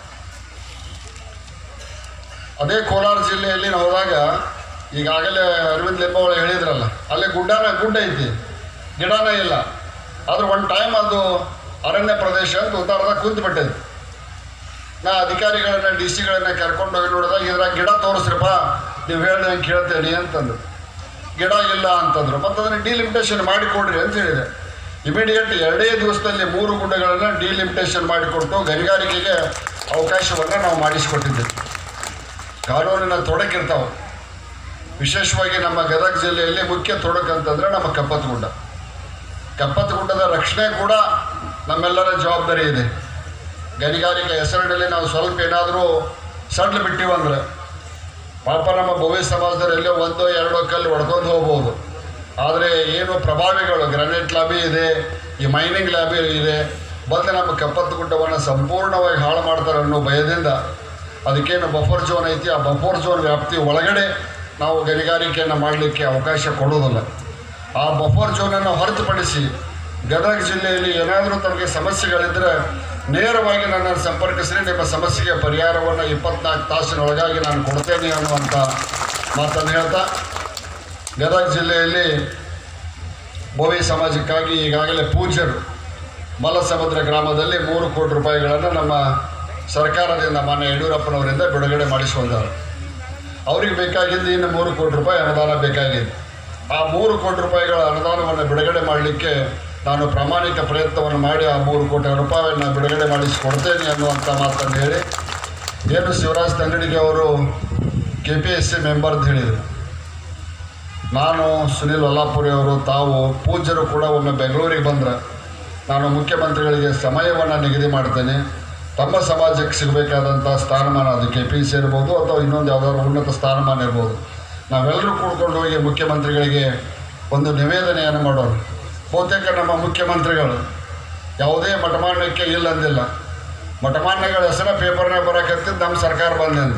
ಅದೇ ಕೋಲಾರ ಜಿಲ್ಲೆಯಲ್ಲಿ ನಾವು ಹೋದಾಗ ಈಗಾಗಲೇ ಅರವಿಂದ್ ಲಿಂಬಾವಳಿ ಹೇಳಿದ್ರಲ್ಲ ಅಲ್ಲಿ ಗುಡ್ಡನ ಗುಡ್ಡ ಐತಿ ಗಿಡನೇ ಇಲ್ಲ ಆದ್ರೆ ಒಂದು ಟೈಮ್ ಅದು ಅರಣ್ಯ ಪ್ರದೇಶ ಅಂತ ಉತ್ತಾರದಾಗ ಕುಂತು ಬಿಟ್ಟೈತಿ ನಾ ಅಧಿಕಾರಿಗಳನ್ನ ಡಿ ಸಿಗಳನ್ನ ಕರ್ಕೊಂಡು ಹೋಗಿ ನೋಡಿದಾಗ ಇದ್ರಾಗ ಗಿಡ ತೋರಿಸ್ರಪ್ಪ ನೀವು ಹೇಳ್ದಂಗೆ ಕೇಳ್ತೇನೆ ಅಂತಂದ್ರು ಗಿಡ ಇಲ್ಲ ಅಂತಂದ್ರು ಮತ್ತು ಅದನ್ನು ಡಿಲಿಮಿಟೇಷನ್ ಮಾಡಿಕೊಡ್ರಿ ಅಂತ ಹೇಳಿದೆ ಇಮಿಡಿಯೇಟ್ ಎರಡೇ ದಿವಸದಲ್ಲಿ ಮೂರು ಗುಡ್ಡಗಳನ್ನು ಡಿಲಿಮಿಟೇಷನ್ ಮಾಡಿಕೊಟ್ಟು ಗಣಿಗಾರಿಕೆಗೆ ಅವಕಾಶವನ್ನು ನಾವು ಮಾಡಿಸಿಕೊಟ್ಟಿದ್ದೇವೆ ಕಾನೂನಿನ ತೊಡಕಿರ್ತಾವೆ ವಿಶೇಷವಾಗಿ ನಮ್ಮ ಗದಗ ಜಿಲ್ಲೆಯಲ್ಲಿ ಮುಖ್ಯ ತೊಡಕು ಅಂತಂದರೆ ನಮ್ಮ ಕಪ್ಪತ್ತು ಗುಡ್ಡ ಕಪ್ಪತ್ತು ಗುಡ್ಡದ ರಕ್ಷಣೆ ಕೂಡ ನಮ್ಮೆಲ್ಲರ ಜವಾಬ್ದಾರಿ ಇದೆ ಗಣಿಗಾರಿಕೆ ಹೆಸರಿನಲ್ಲಿ ನಾವು ಸ್ವಲ್ಪ ಏನಾದರೂ ಸಡ್ಲು ಬಿಟ್ಟಿವಂದ್ರೆ ಪಾಪ ನಮ್ಮ ಭವ್ಯ ಸಮಾಜದವ್ರು ಎಲ್ಲೋ ಒಂದೋ ಎರಡೋ ಕಲ್ಲು ಹೊಡ್ಕೊಂಡು ಹೋಗ್ಬೋದು ಆದರೆ ಏನು ಪ್ರಭಾವಿಗಳು ಗ್ರಾನೈಟ್ ಲಾಬಿ ಇದೆ ಈ ಮೈನಿಂಗ್ ಲಾಬಿ ಇದೆ ಬಂದು ನಮ್ಮ ಕಪ್ಪತ್ತು ಗುಡ್ಡವನ್ನು ಸಂಪೂರ್ಣವಾಗಿ ಹಾಳು ಮಾಡ್ತಾರೆ ಅನ್ನೋ ಭಯದಿಂದ ಅದಕ್ಕೇನು ಬಫರ್ ಝೋನ್ ಐತಿ ಆ ಬಫರ್ ಝೋನ್ ವ್ಯಾಪ್ತಿ ಒಳಗಡೆ ನಾವು ಗಣಿಗಾರಿಕೆಯನ್ನು ಮಾಡಲಿಕ್ಕೆ ಅವಕಾಶ ಕೊಡೋದಿಲ್ಲ ಆ ಬಫರ್ ಝೋನನ್ನು ಹೊರತುಪಡಿಸಿ ಗದಗ ಜಿಲ್ಲೆಯಲ್ಲಿ ಏನಾದರೂ ತಮಗೆ ಸಮಸ್ಯೆಗಳಿದ್ದರೆ ನೇರವಾಗಿ ನನ್ನನ್ನು ಸಂಪರ್ಕಿಸಿರಿ ನಿಮ್ಮ ಸಮಸ್ಯೆಗೆ ಪರಿಹಾರವನ್ನು ಇಪ್ಪತ್ನಾಲ್ಕು ತಾಸಿನೊಳಗಾಗಿ ನಾನು ಕೊಡ್ತೇನೆ ಅನ್ನುವಂಥ ಮಾತನ್ನು ಹೇಳ್ತಾ ಗದಗ ಜಿಲ್ಲೆಯಲ್ಲಿ ಬೋವಿ ಸಮಾಜಕ್ಕಾಗಿ ಈಗಾಗಲೇ ಪೂಜ್ಯರು ಮಲಸಮುದ್ರ ಗ್ರಾಮದಲ್ಲಿ ಮೂರು ಕೋಟಿ ರೂಪಾಯಿಗಳನ್ನು ನಮ್ಮ ಸರ್ಕಾರದಿಂದ ಮಾನ್ಯ ಯಡಿಯೂರಪ್ಪನವರಿಂದ ಬಿಡುಗಡೆ ಮಾಡಿಸಿಕೊಂಡರು ಅವ್ರಿಗೆ ಬೇಕಾಗಿದ್ದು ಇನ್ನು ಮೂರು ಕೋಟಿ ರೂಪಾಯಿ ಅನುದಾನ ಬೇಕಾಗಿದೆ ಆ ಮೂರು ಕೋಟಿ ರೂಪಾಯಿಗಳ ಅನುದಾನವನ್ನು ಬಿಡುಗಡೆ ಮಾಡಲಿಕ್ಕೆ ನಾನು ಪ್ರಾಮಾಣಿಕ ಪ್ರಯತ್ನವನ್ನು ಮಾಡಿ ಆ ಮೂರು ಕೋಟಿ ರೂಪಾಯಿಯನ್ನು ಬಿಡುಗಡೆ ಮಾಡಿಸಿಕೊಡ್ತೇನೆ ಅನ್ನುವಂಥ ಮಾತನ್ನು ಹೇಳಿ ಏನು ಶಿವರಾಜ್ ತಂಗಡಿಗೆ ಅವರು K P S C member ಅಂತ ಹೇಳಿದರು ನಾನು ಸುನಿಲ್ ವಲ್ಲಾಪುರಿ ಅವರು ತಾವು ಪೂಜ್ಯರು ಕೂಡ ಒಮ್ಮೆ ಬೆಂಗಳೂರಿಗೆ ಬಂದರೆ ನಾನು ಮುಖ್ಯಮಂತ್ರಿಗಳಿಗೆ ಸಮಯವನ್ನು ನಿಗದಿ ಮಾಡ್ತೇನೆ ತಮ್ಮ ಸಮಾಜಕ್ಕೆ ಸಿಗಬೇಕಾದಂಥ ಸ್ಥಾನಮಾನ ಅದು ಕೆ ಪಿ ಸಿ ಇರ್ಬೋದು ಅಥವಾ ಇನ್ನೊಂದು ಯಾವುದಾದ್ರು ಉನ್ನತ ಸ್ಥಾನಮಾನ ಇರ್ಬೋದು ನಾವೆಲ್ಲರೂ ಕೂಡ್ಕೊಂಡು ಹೋಗಿ ಮುಖ್ಯಮಂತ್ರಿಗಳಿಗೆ ಒಂದು ನಿವೇದನೆಯನ್ನು ಮಾಡೋಣ ಬಹುತೇಕ ನಮ್ಮ ಮುಖ್ಯಮಂತ್ರಿಗಳು ಯಾವುದೇ ಮಠಮಾನ್ಯಕ್ಕೆ ಇಲ್ಲ ಅಂದಿಲ್ಲ ಮಠಮಾನ್ಯಗಳ ಹೆಸರ ಪೇಪರ್ನಾಗ ಬರೋಕತ್ತಿದ್ದು ನಮ್ಮ ಸರ್ಕಾರ ಬಂದಂದು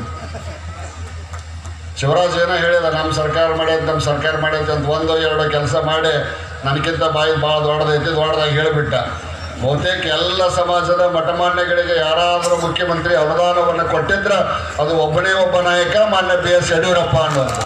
ಶಿವರಾಜ್ ಏನೋ ಹೇಳಿದ ನಮ್ಮ ಸರ್ಕಾರ ಮಾಡ್ಯದ ನಮ್ಮ ಸರ್ಕಾರ ಮಾಡ್ಯದ ಅಂತ ಒಂದು ಎರಡು ಕೆಲಸ ಮಾಡಿ ನನಗಿಂತ ಬಾಯಿ ಭಾಳ ದೊಡ್ಡದೈತಿ ದೊಡ್ಡದಾಗಿ ಹೇಳಿಬಿಟ್ಟ ಬಹುತೇಕ ಎಲ್ಲ ಸಮಾಜದ ಮಠಮಾನ್ಯಗಳಿಗೆ ಯಾರಾದರೂ ಮುಖ್ಯಮಂತ್ರಿ ಅನುದಾನವನ್ನು ಕೊಟ್ಟಿದ್ರೆ ಅದು ಒಬ್ಬನೇ ಒಬ್ಬ ನಾಯಕ ಮಾನ್ಯ ಬಿ ಎಸ್ ಯಡಿಯೂರಪ್ಪ ಅನ್ನೋದು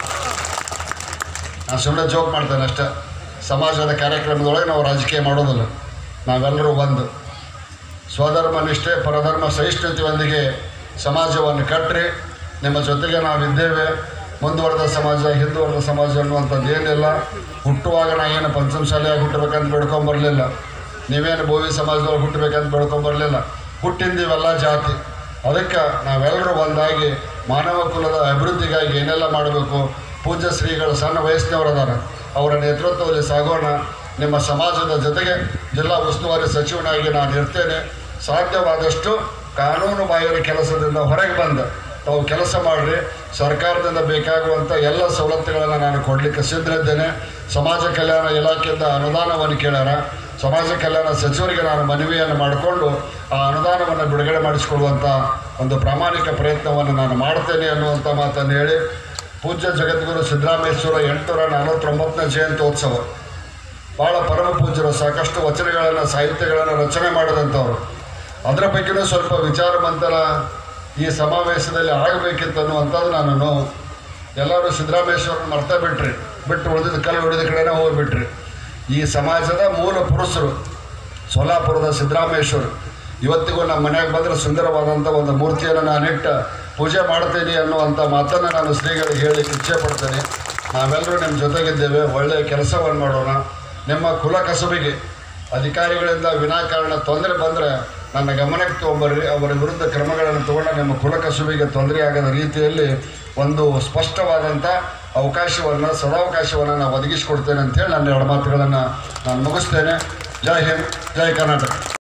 ನಾನು ಸುಮ್ಮನೆ ಜೋಕ್ ಮಾಡ್ತೇನೆ ಅಷ್ಟೇ ಸಮಾಜದ ಕಾರ್ಯಕ್ರಮದೊಳಗೆ ನಾವು ರಾಜಕೀಯ ಮಾಡೋದಿಲ್ಲ ನಾವೆಲ್ಲರೂ ಒಂದು ಸ್ವಧರ್ಮ ನಿಷ್ಠೆ ಪರಧರ್ಮ ಸಹಿಷ್ಣುತೆಯೊಂದಿಗೆ ಸಮಾಜವನ್ನು ಕಟ್ಟ್ರಿ ನಿಮ್ಮ ಜೊತೆಗೆ ನಾವಿದ್ದೇವೆ ಮುಂದುವರೆದ ಸಮಾಜ ಹಿಂದುವರೆದ ಸಮಾಜ ಅನ್ನುವಂಥದ್ದು ಏನಿಲ್ಲ ಹುಟ್ಟುವಾಗ ನಾ ಏನು ಪಂಚಮಶಾಲೆಯಾಗಿ ಹುಟ್ಟಬೇಕಂತ ಬೇಡ್ಕೊಂಬರಲಿಲ್ಲ ನೀವೇನು ಬೋವಿ ಸಮಾಜದೊಳಗೆ ಹುಟ್ಟಬೇಕಂತ ಬೇಡ್ಕೊಂಬರಲಿಲ್ಲ ಹುಟ್ಟಿಂದಿವೆಲ್ಲ ಜಾತಿ ಅದಕ್ಕೆ ನಾವೆಲ್ಲರೂ ಒಂದಾಗಿ ಮಾನವ ಕುಲದ ಅಭಿವೃದ್ಧಿಗಾಗಿ ಏನೆಲ್ಲ ಮಾಡಬೇಕು ಪೂಜ್ಯ ಶ್ರೀಗಳು ಸಣ್ಣ ವಯಸ್ಸಿನವರು ಅದಾರ ಅವರ ನೇತೃತ್ವದಲ್ಲಿ ಸಾಗೋಣ ನಿಮ್ಮ ಸಮಾಜದ ಜೊತೆಗೆ ಜಿಲ್ಲಾ ಉಸ್ತುವಾರಿ ಸಚಿವನಾಗಿ ನಾನು ಇರ್ತೇನೆ ಸಾಧ್ಯವಾದಷ್ಟು ಕಾನೂನು ಬಾಹಿರ ಕೆಲಸದಿಂದ ಹೊರಗೆ ಬಂದು ತಾವು ಕೆಲಸ ಮಾಡಿರಿ ಸರ್ಕಾರದಿಂದ ಬೇಕಾಗುವಂಥ ಎಲ್ಲ ಸವಲತ್ತುಗಳನ್ನು ನಾನು ಕೊಡಲಿಕ್ಕೆ ಸಿದ್ಧರಿದ್ದೇನೆ ಸಮಾಜ ಕಲ್ಯಾಣ ಇಲಾಖೆಯಿಂದ ಅನುದಾನವನ್ನು ಕೇಳ್ಯಾರ ಸಮಾಜ ಕಲ್ಯಾಣ ಸಚಿವರಿಗೆ ನಾನು ಮನವಿಯನ್ನು ಮಾಡಿಕೊಂಡು ಆ ಅನುದಾನವನ್ನು ಬಿಡುಗಡೆ ಮಾಡಿಸಿಕೊಡುವಂಥ ಒಂದು ಪ್ರಾಮಾಣಿಕ ಪ್ರಯತ್ನವನ್ನು ನಾನು ಮಾಡ್ತೇನೆ ಅನ್ನುವಂಥ ಮಾತನ್ನು ಹೇಳಿ ಪೂಜ್ಯ ಜಗದ್ಗುರು ಸಿದ್ದರಾಮೇಶ್ವರ ಎಂಟುನೂರ ನಲವತ್ತೊಂಬತ್ತನೇ ಜಯಂತ್ಯೋತ್ಸವ ಭಾಳ ಪರಮ ಪೂಜ್ಯರು ಸಾಕಷ್ಟು ವಚನಗಳನ್ನು ಸಾಹಿತ್ಯಗಳನ್ನು ರಚನೆ ಮಾಡಿದಂಥವ್ರು ಅದರ ಬಗ್ಗೆನೂ ಸ್ವಲ್ಪ ವಿಚಾರ ಮಂಥನ ಈ ಸಮಾವೇಶದಲ್ಲಿ ಆಗಬೇಕಿತ್ತು ಅನ್ನುವಂಥದ್ದು ನಾನು ನೋವು ಎಲ್ಲರೂ ಸಿದ್ದರಾಮೇಶ್ವರನ ಮರ್ತಾ ಬಿಟ್ರಿ ಬಿಟ್ಟು ಉಳಿದಿದ್ದ ಕಲ್ಲು ಹೊಡೆದ ಕಡೆನೇ ಹೋಗಿಬಿಟ್ರಿ ಈ ಸಮಾಜದ ಮೂಲ ಪುರುಷರು ಸೋಲಾಪುರದ ಸಿದ್ದರಾಮೇಶ್ವರ ಇವತ್ತಿಗೂ ನಮ್ಮ ಮನೆಯಾಗ ಬಂದರೆ ಸುಂದರವಾದಂಥ ಒಂದು ಮೂರ್ತಿಯನ್ನು ನಾನಿಟ್ಟು ಪೂಜೆ ಮಾಡ್ತೀನಿ ಅನ್ನುವಂಥ ಮಾತನ್ನು ನಾನು ಶ್ರೀಗಳಿಗೆ ಹೇಳಿ ಇಚ್ಛೆ ಪಡ್ತೇನೆ ನಾವೆಲ್ಲರೂ ನಿಮ್ಮ ಜೊತೆಗಿದ್ದೇವೆ ಒಳ್ಳೆಯ ಕೆಲಸವನ್ನು ಮಾಡೋಣ ನಿಮ್ಮ ಕುಲ ಕಸುಬಿಗೆ ಅಧಿಕಾರಿಗಳಿಂದ ವಿನಾಕಾರಣ ತೊಂದರೆ ಬಂದರೆ ನನ್ನ ಗಮನಕ್ಕೆ ತೊಗೊಂಬರ್ರಿ ಅವರ ವಿರುದ್ಧ ಕ್ರಮಗಳನ್ನು ತಗೊಂಡು ನಿಮ್ಮ ಕುಲ ಕಸುಬಿಗೆ ತೊಂದರೆ ಆಗದ ರೀತಿಯಲ್ಲಿ ಒಂದು ಸ್ಪಷ್ಟವಾದಂಥ ಅವಕಾಶವನ್ನು ಸದಾವಕಾಶವನ್ನು ನಾನು ಒದಗಿಸಿಕೊಡ್ತೇನೆ ಅಂತೇಳಿ ನನ್ನ ಎರಡು ಮಾತುಗಳನ್ನು ನಾನು ಮುಗಿಸ್ತೇನೆ ಜೈ ಹಿಂದ್ ಜೈ ಕರ್ನಾಟಕ